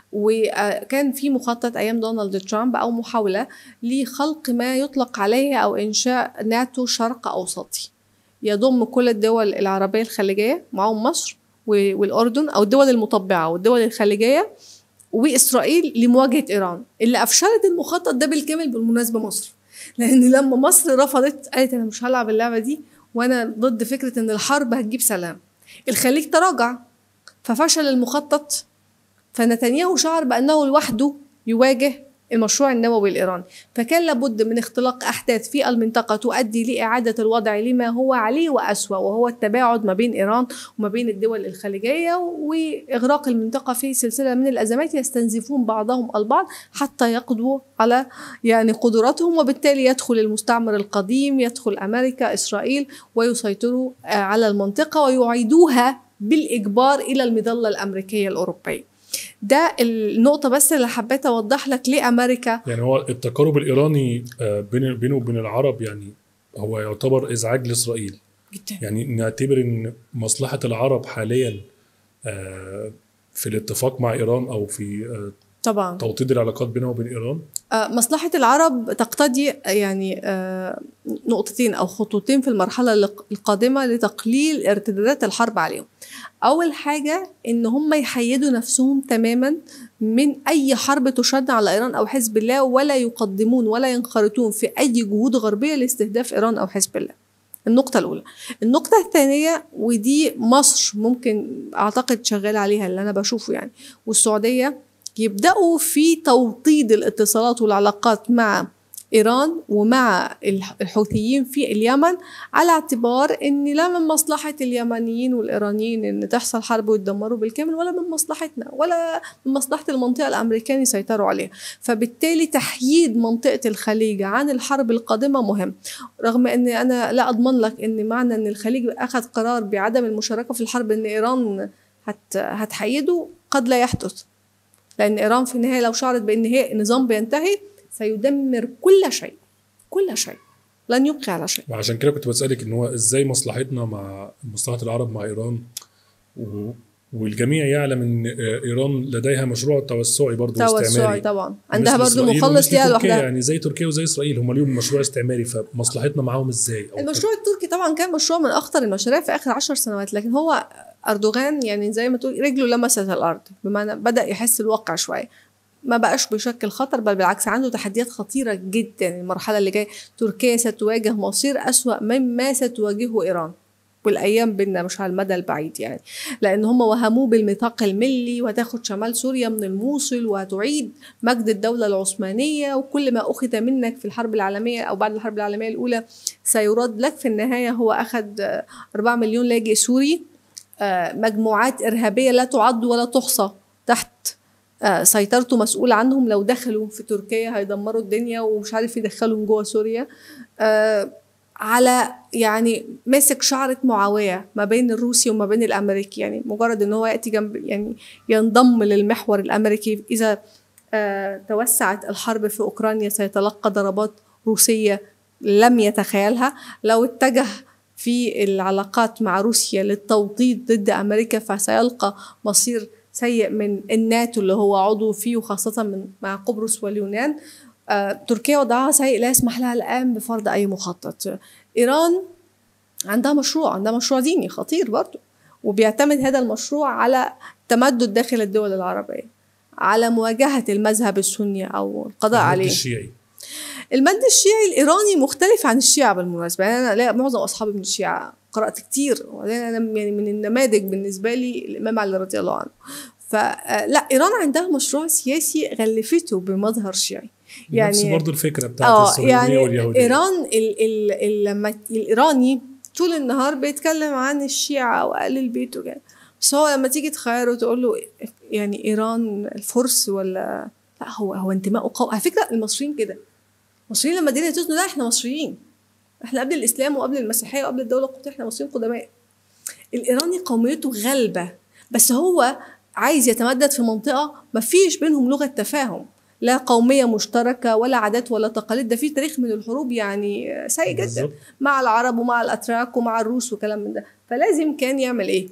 وكان في مخطط ايام دونالد ترامب او محاوله لخلق ما يطلق عليه او انشاء ناتو شرق اوسطي يضم كل الدول العربيه الخليجيه معهم مصر و- والاردن او الدول المطبعه والدول الخليجيه واسرائيل لمواجهه ايران اللي افشلت المخطط ده بالكامل بالمناسبه مصر لان لما مصر رفضت قالت انا مش هلعب اللعبه دي وانا ضد فكره ان الحرب هتجيب سلام الخليج تراجع ففشل المخطط فنتنياهو شعر بانه لوحده يواجه المشروع النووي الايراني فكان لابد من اختلاق احداث في المنطقه تؤدي لاعاده الوضع لما هو عليه واسوا وهو التباعد ما بين ايران وما بين الدول الخليجيه واغراق المنطقه في سلسله من الازمات يستنزفون بعضهم البعض حتى يقضوا على يعني قدراتهم وبالتالي يدخل المستعمر القديم يدخل امريكا اسرائيل ويسيطروا آه، على المنطقه ويعيدوها بالاجبار الى المظله الامريكيه الاوروبيه ده النقطة بس اللي حبيت أوضح لك ليه أمريكا يعني هو التقارب الايراني آه، بين بينه وبين العرب يعني هو يعتبر ازعاج لاسرائيل جدا يعني نعتبر ان مصلحه العرب حاليا آه، في الاتفاق مع ايران او في آه، طبعا توطيد العلاقات بينها وبين ايران آه، مصلحة العرب تقتضي يعني آه، نقطتين أو خطوتين في المرحلة الق- القادمة لتقليل ارتدادات الحرب عليهم أول حاجة إن هم يحيدوا نفسهم تماما من أي حرب تشن على إيران أو حزب الله ولا يقدمون ولا ينخرطون في أي جهود غربية لاستهداف إيران أو حزب الله النقطة الأولى النقطة الثانية ودي مصر ممكن أعتقد شغال عليها اللي أنا بشوفه يعني والسعودية يبدأوا في توطيد الاتصالات والعلاقات مع ايران ومع الح- الحوثيين في اليمن على اعتبار ان لا من مصلحه اليمنيين والايرانيين ان تحصل حرب ويتدمروا بالكامل ولا من مصلحتنا ولا من مصلحه المنطقه الامريكان يسيطروا عليها فبالتالي تحييد منطقه الخليج عن الحرب القادمه مهم رغم ان انا لا اضمن لك ان معنى ان الخليج اخذ قرار بعدم المشاركه في الحرب ان ايران هت هتحيده قد لا يحدث لان ايران في النهايه لو شعرت بان هي النظام بينتهي سيدمر كل شيء كل شيء لن يبقي على شيء وعشان كده كنت بسألك ان هو ازاي مصلحتنا مع مصلحة العرب مع ايران و... والجميع يعلم ان آه، ايران لديها مشروع توسعي برضه توسعي استعماري طبعا عندها مثل برضو إسرائيل مخلص ومثل ليها تركيا لوحدها يعني زي تركيا وزي اسرائيل هم ليهم مشروع استعماري فمصلحتنا معاهم ازاي أو المشروع التركي طبعا كان مشروع من اخطر المشاريع في اخر عشر سنوات لكن هو اردوغان يعني زي ما تقول رجله لمست الارض بمعنى بدا يحس الواقع شويه ما بقاش بيشكل خطر بل بالعكس عنده تحديات خطيره جدا المرحله اللي جايه تركيا ستواجه مصير اسوا مما ستواجهه ايران والايام بينا مش على المدى البعيد يعني لان هم وهموه بالميثاق الملي وتاخد شمال سوريا من الموصل وهتعيد مجد الدوله العثمانيه وكل ما اخذ منك في الحرب العالميه او بعد الحرب العالميه الاولى سيرد لك في النهايه هو اخذ آه، 4 مليون لاجئ سوري آه، مجموعات ارهابيه لا تعد ولا تحصى تحت آه، سيطرته مسؤول عنهم لو دخلوا في تركيا هيدمروا الدنيا ومش عارف يدخلهم جوه سوريا آه، على يعني مسك شعرة معاوية ما بين الروسي وما بين الأمريكي يعني مجرد إن هو يأتي جنب يعني ينضم للمحور الأمريكي إذا آه، توسعت الحرب في أوكرانيا سيتلقى ضربات روسية لم يتخيلها لو اتجه في العلاقات مع روسيا للتوطيد ضد أمريكا فسيلقى مصير سيء من الناتو اللي هو عضو فيه وخاصة من مع قبرص واليونان آه، تركيا وضعها سيء لا يسمح لها الآن بفرض أي مخطط إيران عندها مشروع عندها مشروع ديني خطير برضو وبيعتمد هذا المشروع على تمدد داخل الدول العربية على مواجهة المذهب السني أو القضاء المد عليه الشيعي المد الشيعي الإيراني مختلف عن الشيعة بالمناسبة يعني أنا لا معظم أصحابي من الشيعة قرأت كتير وبعدين أنا يعني من النماذج بالنسبة لي الإمام علي رضي الله عنه فلا إيران عندها مشروع سياسي غلفته بمظهر شيعي نفس يعني برضه الفكره بتاعت اه الصهيونيه يعني واليهوديه ايران ال ال ال لما الايراني طول النهار بيتكلم عن الشيعة واهل البيت وكده بس هو لما تيجي تخيره وتقول له يعني ايران الفرس ولا لا هو هو انتمائه قوي على فكره المصريين كده المصريين لما الدنيا تزنوا لا احنا مصريين احنا قبل الاسلام وقبل المسيحيه وقبل الدوله القبطيه احنا مصريين قدماء الايراني قوميته غالبه بس هو عايز يتمدد في منطقه ما فيش بينهم لغه تفاهم لا قوميه مشتركه ولا عادات ولا تقاليد ده في تاريخ من الحروب يعني سيء جدا بالظبط. مع العرب ومع الاتراك ومع الروس وكلام من ده فلازم كان يعمل ايه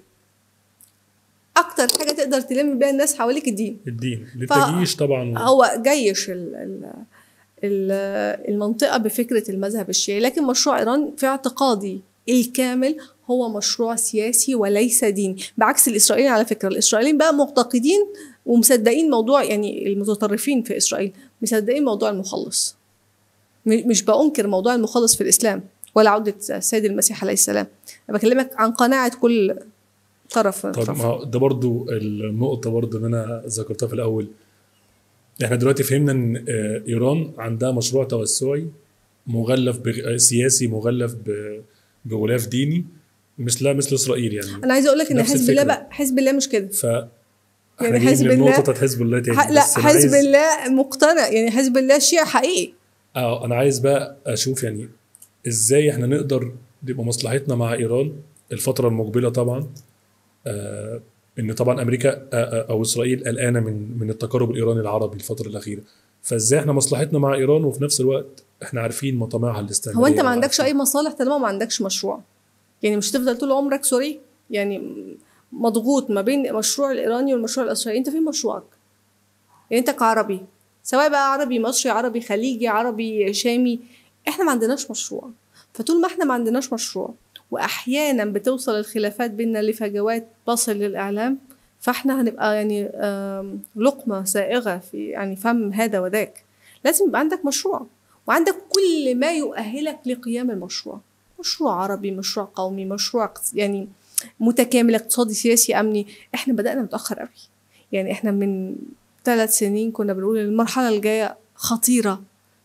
اكتر حاجه تقدر تلم بيها الناس حواليك الدين الدين للتجيش طبعا هو جيش ال ال ال المنطقة بفكرة المذهب الشيعي لكن مشروع إيران في اعتقادي الكامل هو مشروع سياسي وليس ديني بعكس الإسرائيليين على فكرة الإسرائيليين بقى معتقدين ومصدقين موضوع يعني المتطرفين في إسرائيل مصدقين موضوع المخلص م- مش بأنكر موضوع المخلص في الإسلام ولا عودة السيد المسيح عليه السلام أنا بكلمك عن قناعة كل طرف من طب الأطراف. ما هو ده برضو النقطة برضو اللي أنا ذكرتها في الأول احنا دلوقتي فهمنا إن آه، إيران عندها مشروع توسعي مغلف بغ... سياسي مغلف ب... بغلاف ديني مثل مثل إسرائيل يعني أنا عايزة أقول لك إن نفس حزب الله الفكرة. بقى حزب الله مش كده ف يعني احنا حزب جايين الله- للنقطة بتاعت حزب الله تاني ح- لا بس أنا حزب عايز- الله مقتنع يعني حزب الله شيعي حقيقي اه انا عايز بقى اشوف يعني ازاي احنا نقدر يبقى مصلحتنا مع ايران الفتره المقبله طبعا آه ان طبعا امريكا آه آه او اسرائيل قلقانه من من التقارب الايراني العربي الفتره الاخيره فازاي احنا مصلحتنا مع ايران وفي نفس الوقت احنا عارفين مطامعها الاستعماريه هو انت ما عندكش وعارفين- اي مصالح طالما ما عندكش مشروع يعني مش تفضل طول عمرك سوري يعني مضغوط ما بين المشروع الايراني والمشروع الاسرائيلي انت فين مشروعك يعني انت كعربي سواء بقى عربي مصري عربي خليجي عربي شامي احنا ما عندناش مشروع فطول ما احنا ما عندناش مشروع واحيانا بتوصل الخلافات بيننا لفجوات تصل للاعلام فاحنا هنبقى يعني آم، لقمه سائغه في يعني فم هذا وذاك لازم يبقى عندك مشروع وعندك كل ما يؤهلك لقيام المشروع مشروع عربي مشروع قومي مشروع اقتص- يعني متكامل اقتصادي سياسي امني احنا بدانا متاخر قوي يعني احنا من ثلاث سنين كنا بنقول إن المرحله الجايه خطيره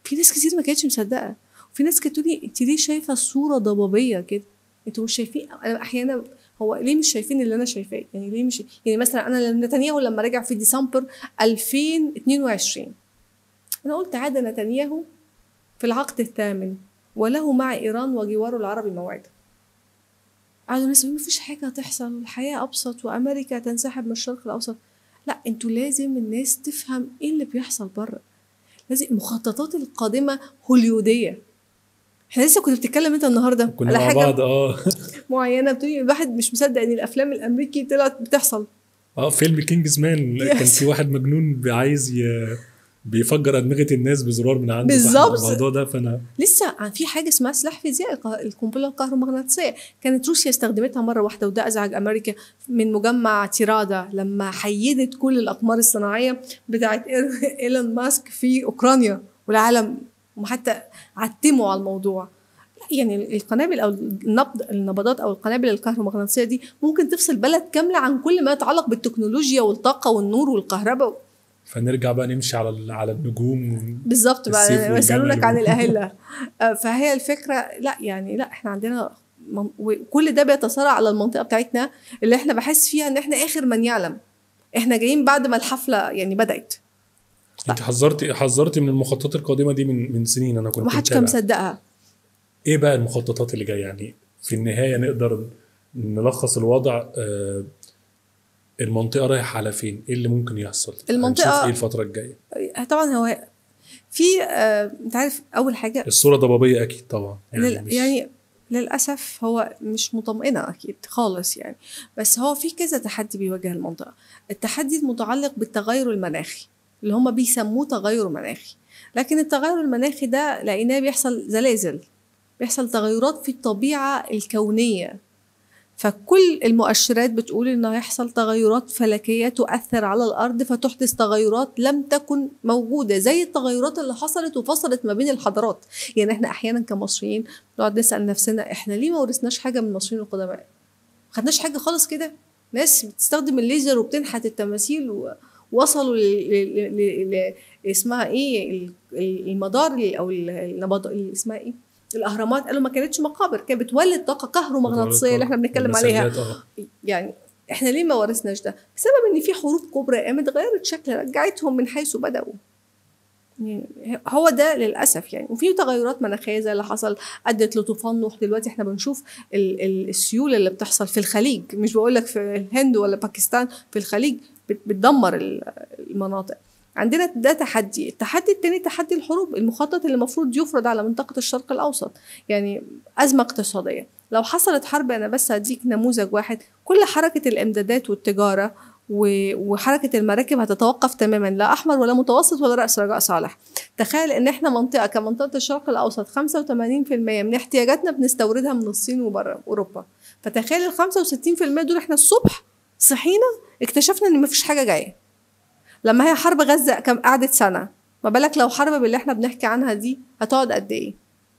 في ناس كتير ما كانتش مصدقه وفي ناس كانت تقولي انت ليه شايفه الصوره ضبابيه كده انتوا مش شايفين انا احيانا هو ليه مش شايفين اللي انا شايفاه يعني ليه مش يعني مثلا انا نتنياهو لما رجع في ديسمبر 2022 انا قلت عاد نتنياهو في العقد الثامن وله مع ايران وجواره العربي موعد قعدوا الناس يقولوا مفيش حاجه هتحصل والحياه ابسط وامريكا تنسحب من الشرق الاوسط لا انتوا لازم الناس تفهم ايه اللي بيحصل بره لازم المخططات القادمه هوليوديه احنا لسه كنت بتتكلم انت النهارده كنا على مع حاجه بعض اه معينه بتقولي الواحد مش مصدق ان الافلام الامريكي طلعت بتحصل اه فيلم كينجز مان كان Yes. في واحد مجنون عايز ي... بيفجر ادمغه الناس بزرار من عنده بالظبط. الموضوع ده فانا لسه في حاجه اسمها سلاح فيزيائي الق- القنبله الكهرومغناطيسيه كانت روسيا استخدمتها مره واحده وده ازعج امريكا من مجمع تيرادا لما حيدت كل الاقمار الصناعيه بتاعت إير- ايلون ماسك في اوكرانيا والعالم وحتى عتموا على الموضوع لا، يعني القنابل او النبض النبضات او القنابل الكهرومغناطيسيه دي ممكن تفصل بلد كامله عن كل ما يتعلق بالتكنولوجيا والطاقه والنور والكهرباء فنرجع بقى نمشي على ال- على النجوم بالظبط السيف بقى والجمل بيسالونك عن و- الاهله آه، فهي الفكره لا يعني لا احنا عندنا من- وكل ده بيتصارع على المنطقه بتاعتنا اللي احنا بحس فيها ان احنا اخر من يعلم احنا جايين بعد ما الحفله يعني بدات انت حذرتي حذرتي من المخططات القادمه دي من من سنين انا كنت ومحدش كان متابع. مصدقها ايه بقى المخططات اللي جايه يعني في النهايه نقدر نلخص الوضع آه، المنطقه رايحه على فين ايه اللي ممكن يحصل المنطقة- هنشوف ايه الفتره الجايه آه، طبعا هو في آه، انت عارف اول حاجه الصوره ضبابيه اكيد طبعا يعني, مش- يعني للأسف هو مش مطمئنة أكيد خالص يعني بس هو في كذا تحدي بيواجه المنطقة التحدي المتعلق بالتغير المناخي اللي هم بيسموه تغير مناخي لكن التغير المناخي ده لقيناه بيحصل زلازل بيحصل تغيرات في الطبيعة الكونية فكل المؤشرات بتقول انه هيحصل تغيرات فلكيه تؤثر على الارض فتحدث تغيرات لم تكن موجوده زي التغيرات اللي حصلت وفصلت ما بين الحضارات يعني احنا احيانا كمصريين نقعد نسال نفسنا احنا ليه ما ورثناش حاجه من المصريين القدماء ما خدناش حاجه خالص كده ناس بتستخدم الليزر وبتنحت التماثيل ووصلوا ل... ل... ل... ل... اسمها ايه ال- ال- المدار ال- او ال- النبض ال- اسمها ايه الاهرامات قالوا ما كانتش مقابر كانت بتولد طاقه كهرومغناطيسيه اللي احنا بنتكلم عليها والمسلات، اه يعني احنا ليه ما ورثناش ده؟ بسبب ان في حروب كبرى قامت غيرت شكل رجعتهم من حيث بداوا. يعني هو ده للاسف يعني وفي تغيرات مناخيه زي اللي حصل ادت لطوفان نوح دلوقتي احنا بنشوف ال- ال- السيول اللي بتحصل في الخليج مش بقول لك في الهند ولا باكستان في الخليج بت- بتدمر ال- المناطق عندنا ده تحدي التحدي التاني تحدي الحروب المخطط اللي المفروض يفرض على منطقة الشرق الأوسط يعني أزمة اقتصادية لو حصلت حرب أنا بس هديك نموذج واحد كل حركة الإمدادات والتجارة و- وحركة المراكب هتتوقف تماما لا أحمر ولا متوسط ولا رأس رجاء صالح تخيل إن إحنا منطقة كمنطقة الشرق الأوسط 85% من احتياجاتنا بنستوردها من الصين وبره أوروبا فتخيل ال 65% دول إحنا الصبح صحينا اكتشفنا إن مفيش حاجة جاية لما هي حرب غزة كم قعدت سنة ما بالك لو حرب باللي احنا بنحكي عنها دي هتقعد قد ايه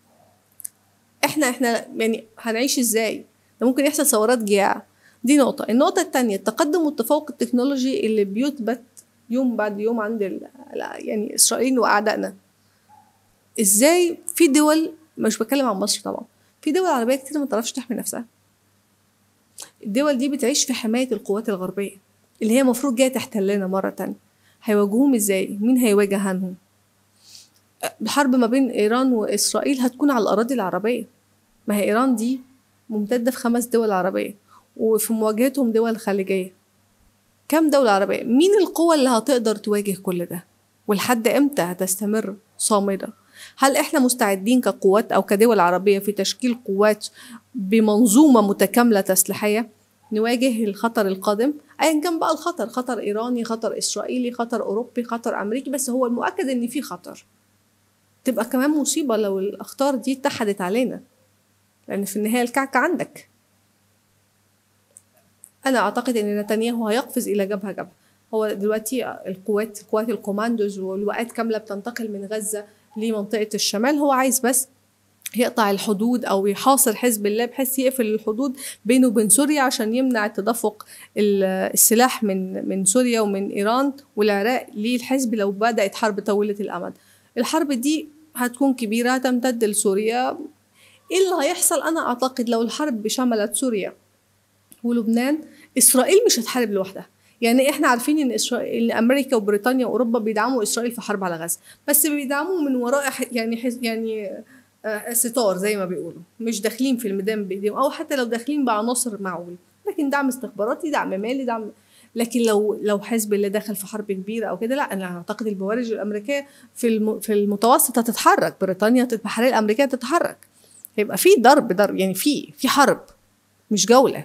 احنا احنا يعني هنعيش ازاي ده ممكن يحصل ثورات جياع دي نقطة النقطة التانية التقدم والتفوق التكنولوجي اللي بيثبت يوم بعد يوم عند ال- لا، يعني إسرائيل وأعدائنا ازاي في دول مش بتكلم عن مصر طبعا في دول عربية كتير ما تعرفش تحمي نفسها الدول دي بتعيش في حماية القوات الغربية اللي هي المفروض جاية تحتلنا مرة تانية هيواجهوهم ازاي مين هيواجه عنهم الحرب ما بين ايران واسرائيل هتكون على الاراضي العربيه ما هي ايران دي ممتده في خمس دول عربيه وفي مواجهتهم دول خليجيه كم دوله عربيه مين القوى اللي هتقدر تواجه كل ده ولحد امتى هتستمر صامده هل احنا مستعدين كقوات او كدول عربيه في تشكيل قوات بمنظومه متكامله تسليحيه نواجه الخطر القادم ايا كان بقى الخطر خطر ايراني خطر اسرائيلي خطر اوروبي خطر امريكي بس هو المؤكد ان في خطر تبقى كمان مصيبه لو الاخطار دي اتحدت علينا لان في النهايه الكعكه عندك انا اعتقد ان نتنياهو هيقفز الى جبهه جبهه هو دلوقتي القوات قوات الكوماندوز والوقات كامله بتنتقل من غزه لمنطقه الشمال هو عايز بس يقطع الحدود او يحاصر حزب الله بحيث يقفل الحدود بينه وبين سوريا عشان يمنع تدفق ال- السلاح من من سوريا ومن ايران والعراق للحزب لو بدات حرب طويله الامد الحرب دي هتكون كبيرة هتمتد لسوريا ايه اللي هيحصل انا اعتقد لو الحرب شملت سوريا ولبنان اسرائيل مش هتحارب لوحدها يعني احنا عارفين ان اسرائيل ان امريكا وبريطانيا واوروبا بيدعموا اسرائيل في حرب على غزه بس بيدعموا من وراء ح- يعني حز- يعني آه، ستار زي ما بيقولوا مش داخلين في الميدان بايديهم او حتى لو داخلين بعناصر معول لكن دعم استخباراتي دعم مالي دعم لكن لو لو حزب الله دخل في حرب كبيره او كده لا انا اعتقد البوارج الامريكيه في الم- في المتوسط هتتحرك بريطانيا البحريه الامريكيه تتحرك هيبقى في ضرب ضرب يعني في في حرب مش جوله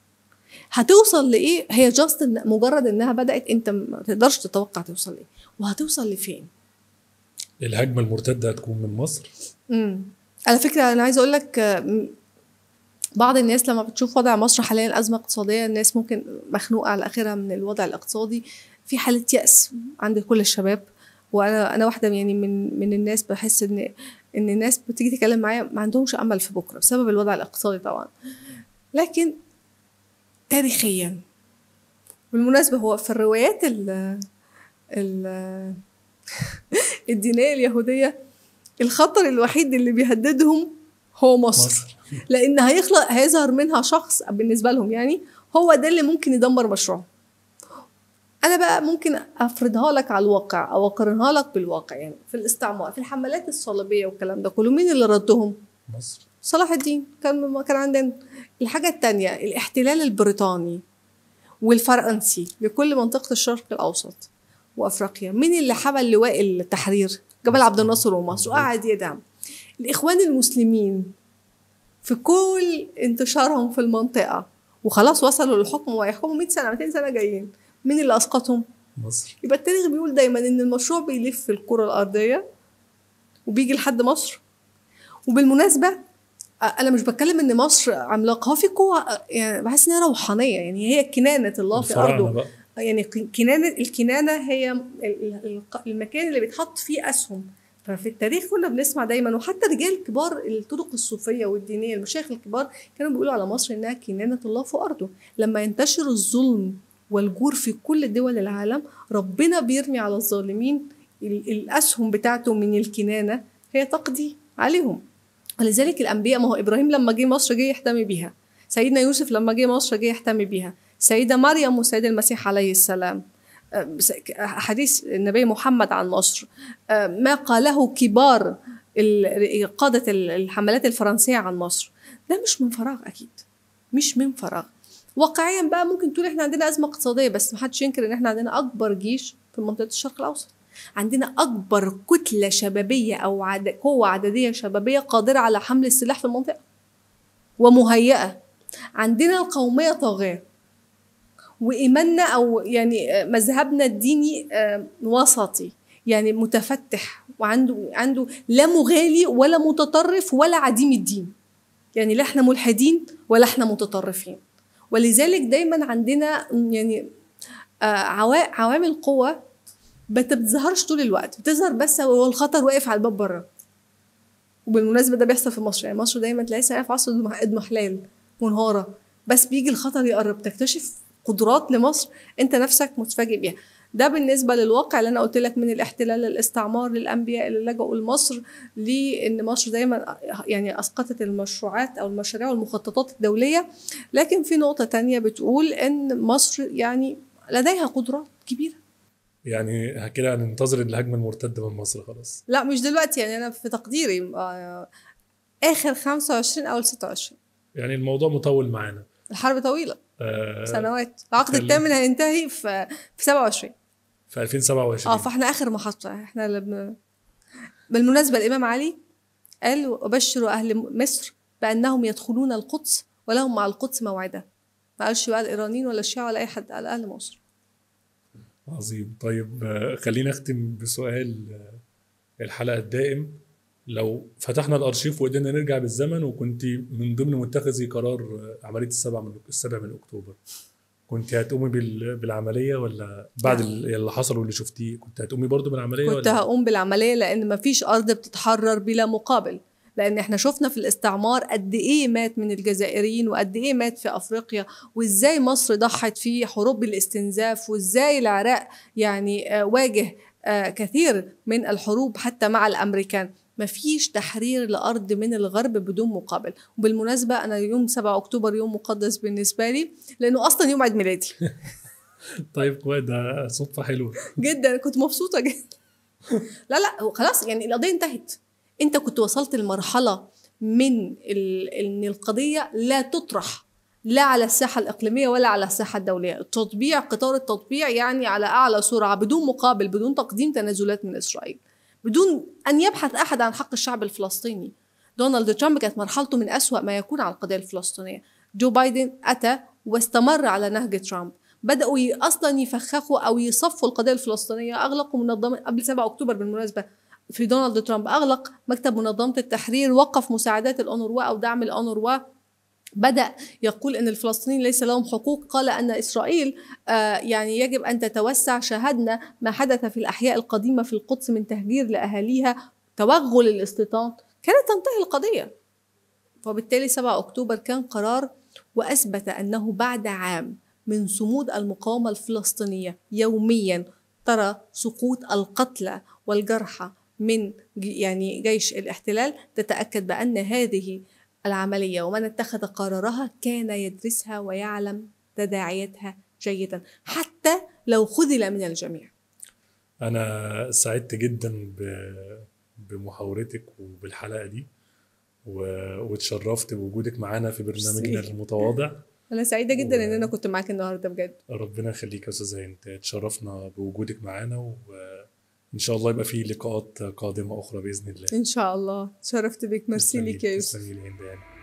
هتوصل لايه هي جاست مجرد انها بدات انت ما تقدرش تتوقع توصل لايه وهتوصل لفين الهجمه المرتده هتكون من مصر امم على فكره انا عايزه اقول لك آه، م- بعض الناس لما بتشوف وضع مصر حاليا ازمه اقتصاديه الناس ممكن مخنوقه على اخرها من الوضع الاقتصادي في حاله يأس عند كل الشباب وانا انا واحده يعني من من الناس بحس ان ان الناس بتيجي تتكلم معايا ما عندهمش امل في بكره بسبب الوضع الاقتصادي طبعا لكن تاريخيا بالمناسبه هو في الروايات ال ال الدينيه اليهوديه الخطر الوحيد اللي بيهددهم هو مصر, مصر. لان هيخلق هيظهر منها شخص بالنسبه لهم يعني هو ده اللي ممكن يدمر مشروعهم انا بقى ممكن افرضها لك على الواقع او اقارنها لك بالواقع يعني في الاستعمار في الحملات الصليبيه والكلام ده كله مين اللي ردهم مصر صلاح الدين كان كان عندنا الحاجه الثانيه الاحتلال البريطاني والفرنسي لكل منطقه الشرق الاوسط وافريقيا مين اللي حمل لواء التحرير جمال عبد الناصر ومصر وقعد يدعم الاخوان المسلمين في كل انتشارهم في المنطقه وخلاص وصلوا للحكم وهيحكموا 100 سنه 200 سنه جايين مين اللي اسقطهم مصر يبقى التاريخ بيقول دايما ان المشروع بيلف في الكره الارضيه وبيجي لحد مصر وبالمناسبه أ- انا مش بتكلم ان مصر عملاقه هو في قوه يعني بحس انها روحانيه يعني هي كنانه الله في الفراعنه ارضه بقى يعني ك- كنانه الكنانه هي ال- ال- المكان اللي بيتحط فيه اسهم ففي التاريخ كنا بنسمع دايما وحتى رجال كبار الطرق الصوفيه والدينيه المشايخ الكبار كانوا بيقولوا على مصر انها كنانه الله في ارضه لما ينتشر الظلم والجور في كل دول العالم ربنا بيرمي على الظالمين ال- الاسهم بتاعته من الكنانه هي تقضي عليهم ولذلك الانبياء ما هو ابراهيم لما جه مصر جه يحتمي بيها سيدنا يوسف لما جه مصر جه يحتمي بيها سيدة مريم وسيد المسيح عليه السلام آه، بس- حديث النبي محمد عن مصر آه، ما قاله كبار ال- قادة ال- الحملات الفرنسية عن مصر ده مش من فراغ أكيد مش من فراغ واقعيا بقى ممكن تقول احنا عندنا أزمة اقتصادية بس محدش ينكر إن احنا عندنا أكبر جيش في منطقة الشرق الأوسط عندنا أكبر كتلة شبابية أو عد... قوة عددية شبابية قادرة على حمل السلاح في المنطقة ومهيئة عندنا القومية طاغية وإيماننا أو يعني آه، مذهبنا الديني آه، وسطي يعني متفتح وعنده عنده لا مغالي ولا متطرف ولا عديم الدين يعني لا احنا ملحدين ولا احنا متطرفين ولذلك دايما عندنا يعني آه، عوا- عوامل قوة ما بتظهرش طول الوقت بتظهر بس هو الخطر واقف على الباب بره وبالمناسبة ده بيحصل في مصر يعني مصر دايما تلاقي سايقة في عصر إضمح- اضمحلال منهارة بس بيجي الخطر يقرب تكتشف قدرات لمصر انت نفسك متفاجئ بيها ده بالنسبة للواقع اللي أنا قلت لك من الاحتلال للاستعمار للأنبياء اللي لجأوا لمصر لأن مصر دايما يعني أسقطت المشروعات أو المشاريع والمخططات الدولية لكن في نقطة تانية بتقول إن مصر يعني لديها قدرات كبيرة يعني كده هننتظر الهجمه المرتده من مصر خلاص لا مش دلوقتي يعني أنا في تقديري آه، آخر 25 أو 26 يعني الموضوع مطول معانا الحرب طويلة آه سنوات العقد خلي- الثامن هينتهي في في 27 في 2027 اه فاحنا اخر محطه احنا اللي بن... بالمناسبه الامام علي قال وابشر اهل مصر بانهم يدخلون القدس ولهم مع القدس موعده ما قالش بقى الايرانيين ولا الشيعة ولا اي حد قال اهل مصر عظيم طيب آه، خلينا اختم بسؤال آه، الحلقه الدائم لو فتحنا الارشيف وقدرنا نرجع بالزمن وكنت من ضمن متخذي قرار آه، عمليه السبع من السابع من اكتوبر كنت هتقومي بال- بالعمليه ولا بعد لا. ال- اللي حصل واللي شفتيه كنت هتقومي برضو بالعمليه كنت ولا هقوم بالعمليه لان مفيش ارض بتتحرر بلا مقابل لان احنا شفنا في الاستعمار قد ايه مات من الجزائريين وقد ايه مات في افريقيا وازاي مصر ضحت في حروب الاستنزاف وازاي العراق يعني آه، واجه آه، كثير من الحروب حتى مع الامريكان مفيش تحرير لأرض من الغرب بدون مقابل وبالمناسبة أنا يوم 7 أكتوبر يوم مقدس بالنسبة لي لأنه أصلا يوم عيد ميلادي طيب كويس ده صدفه حلوه جدا كنت مبسوطة جدا لا لا هو خلاص يعني القضية انتهت أنت كنت وصلت لمرحلة من ال... إن القضية لا تطرح لا على الساحة الإقليمية ولا على الساحة الدولية التطبيع قطار التطبيع يعني على أعلى سرعة بدون مقابل بدون تقديم تنازلات من إسرائيل بدون أن يبحث أحد عن حق الشعب الفلسطيني دونالد ترامب كانت مرحلته من أسوأ ما يكون على القضية الفلسطينية جو بايدن أتى واستمر على نهج ترامب بدأوا ي- أصلا يفخخوا أو يصفوا القضية الفلسطينية أغلقوا منظمة قبل 7 أكتوبر بالمناسبة في دونالد ترامب أغلق مكتب منظمة التحرير وقف مساعدات الأونروا أو دعم الأونروا بدأ يقول أن الفلسطينيين ليس لهم حقوق قال أن إسرائيل آه، يعني يجب أن تتوسع شاهدنا ما حدث في الأحياء القديمة في القدس من تهجير لأهاليها توغل الاستيطان كانت تنتهي القضية وبالتالي 7 أكتوبر كان قرار وأثبت أنه بعد عام من صمود المقاومة الفلسطينية يوميا ترى سقوط القتلى والجرحى من ج- يعني جيش الاحتلال تتأكد بأن هذه العملية ومن اتخذ قرارها كان يدرسها ويعلم تداعياتها جيدا حتى لو خذل من الجميع انا سعدت جدا ب- بمحاورتك وبالحلقه دي و- واتشرفت بوجودك معانا في برنامجنا ميرسي. المتواضع أنا سعيدة جدا و- إن أنا كنت معاك النهاردة بجد ربنا يخليك يا استاذ هند اتشرفنا بوجودك معانا وان شاء الله يبقى في لقاءات قادمه اخرى باذن الله إن شاء الله تشرفت بك ميرسي تسلمي- ليك يا يوسف تسلمي لي هند يعني.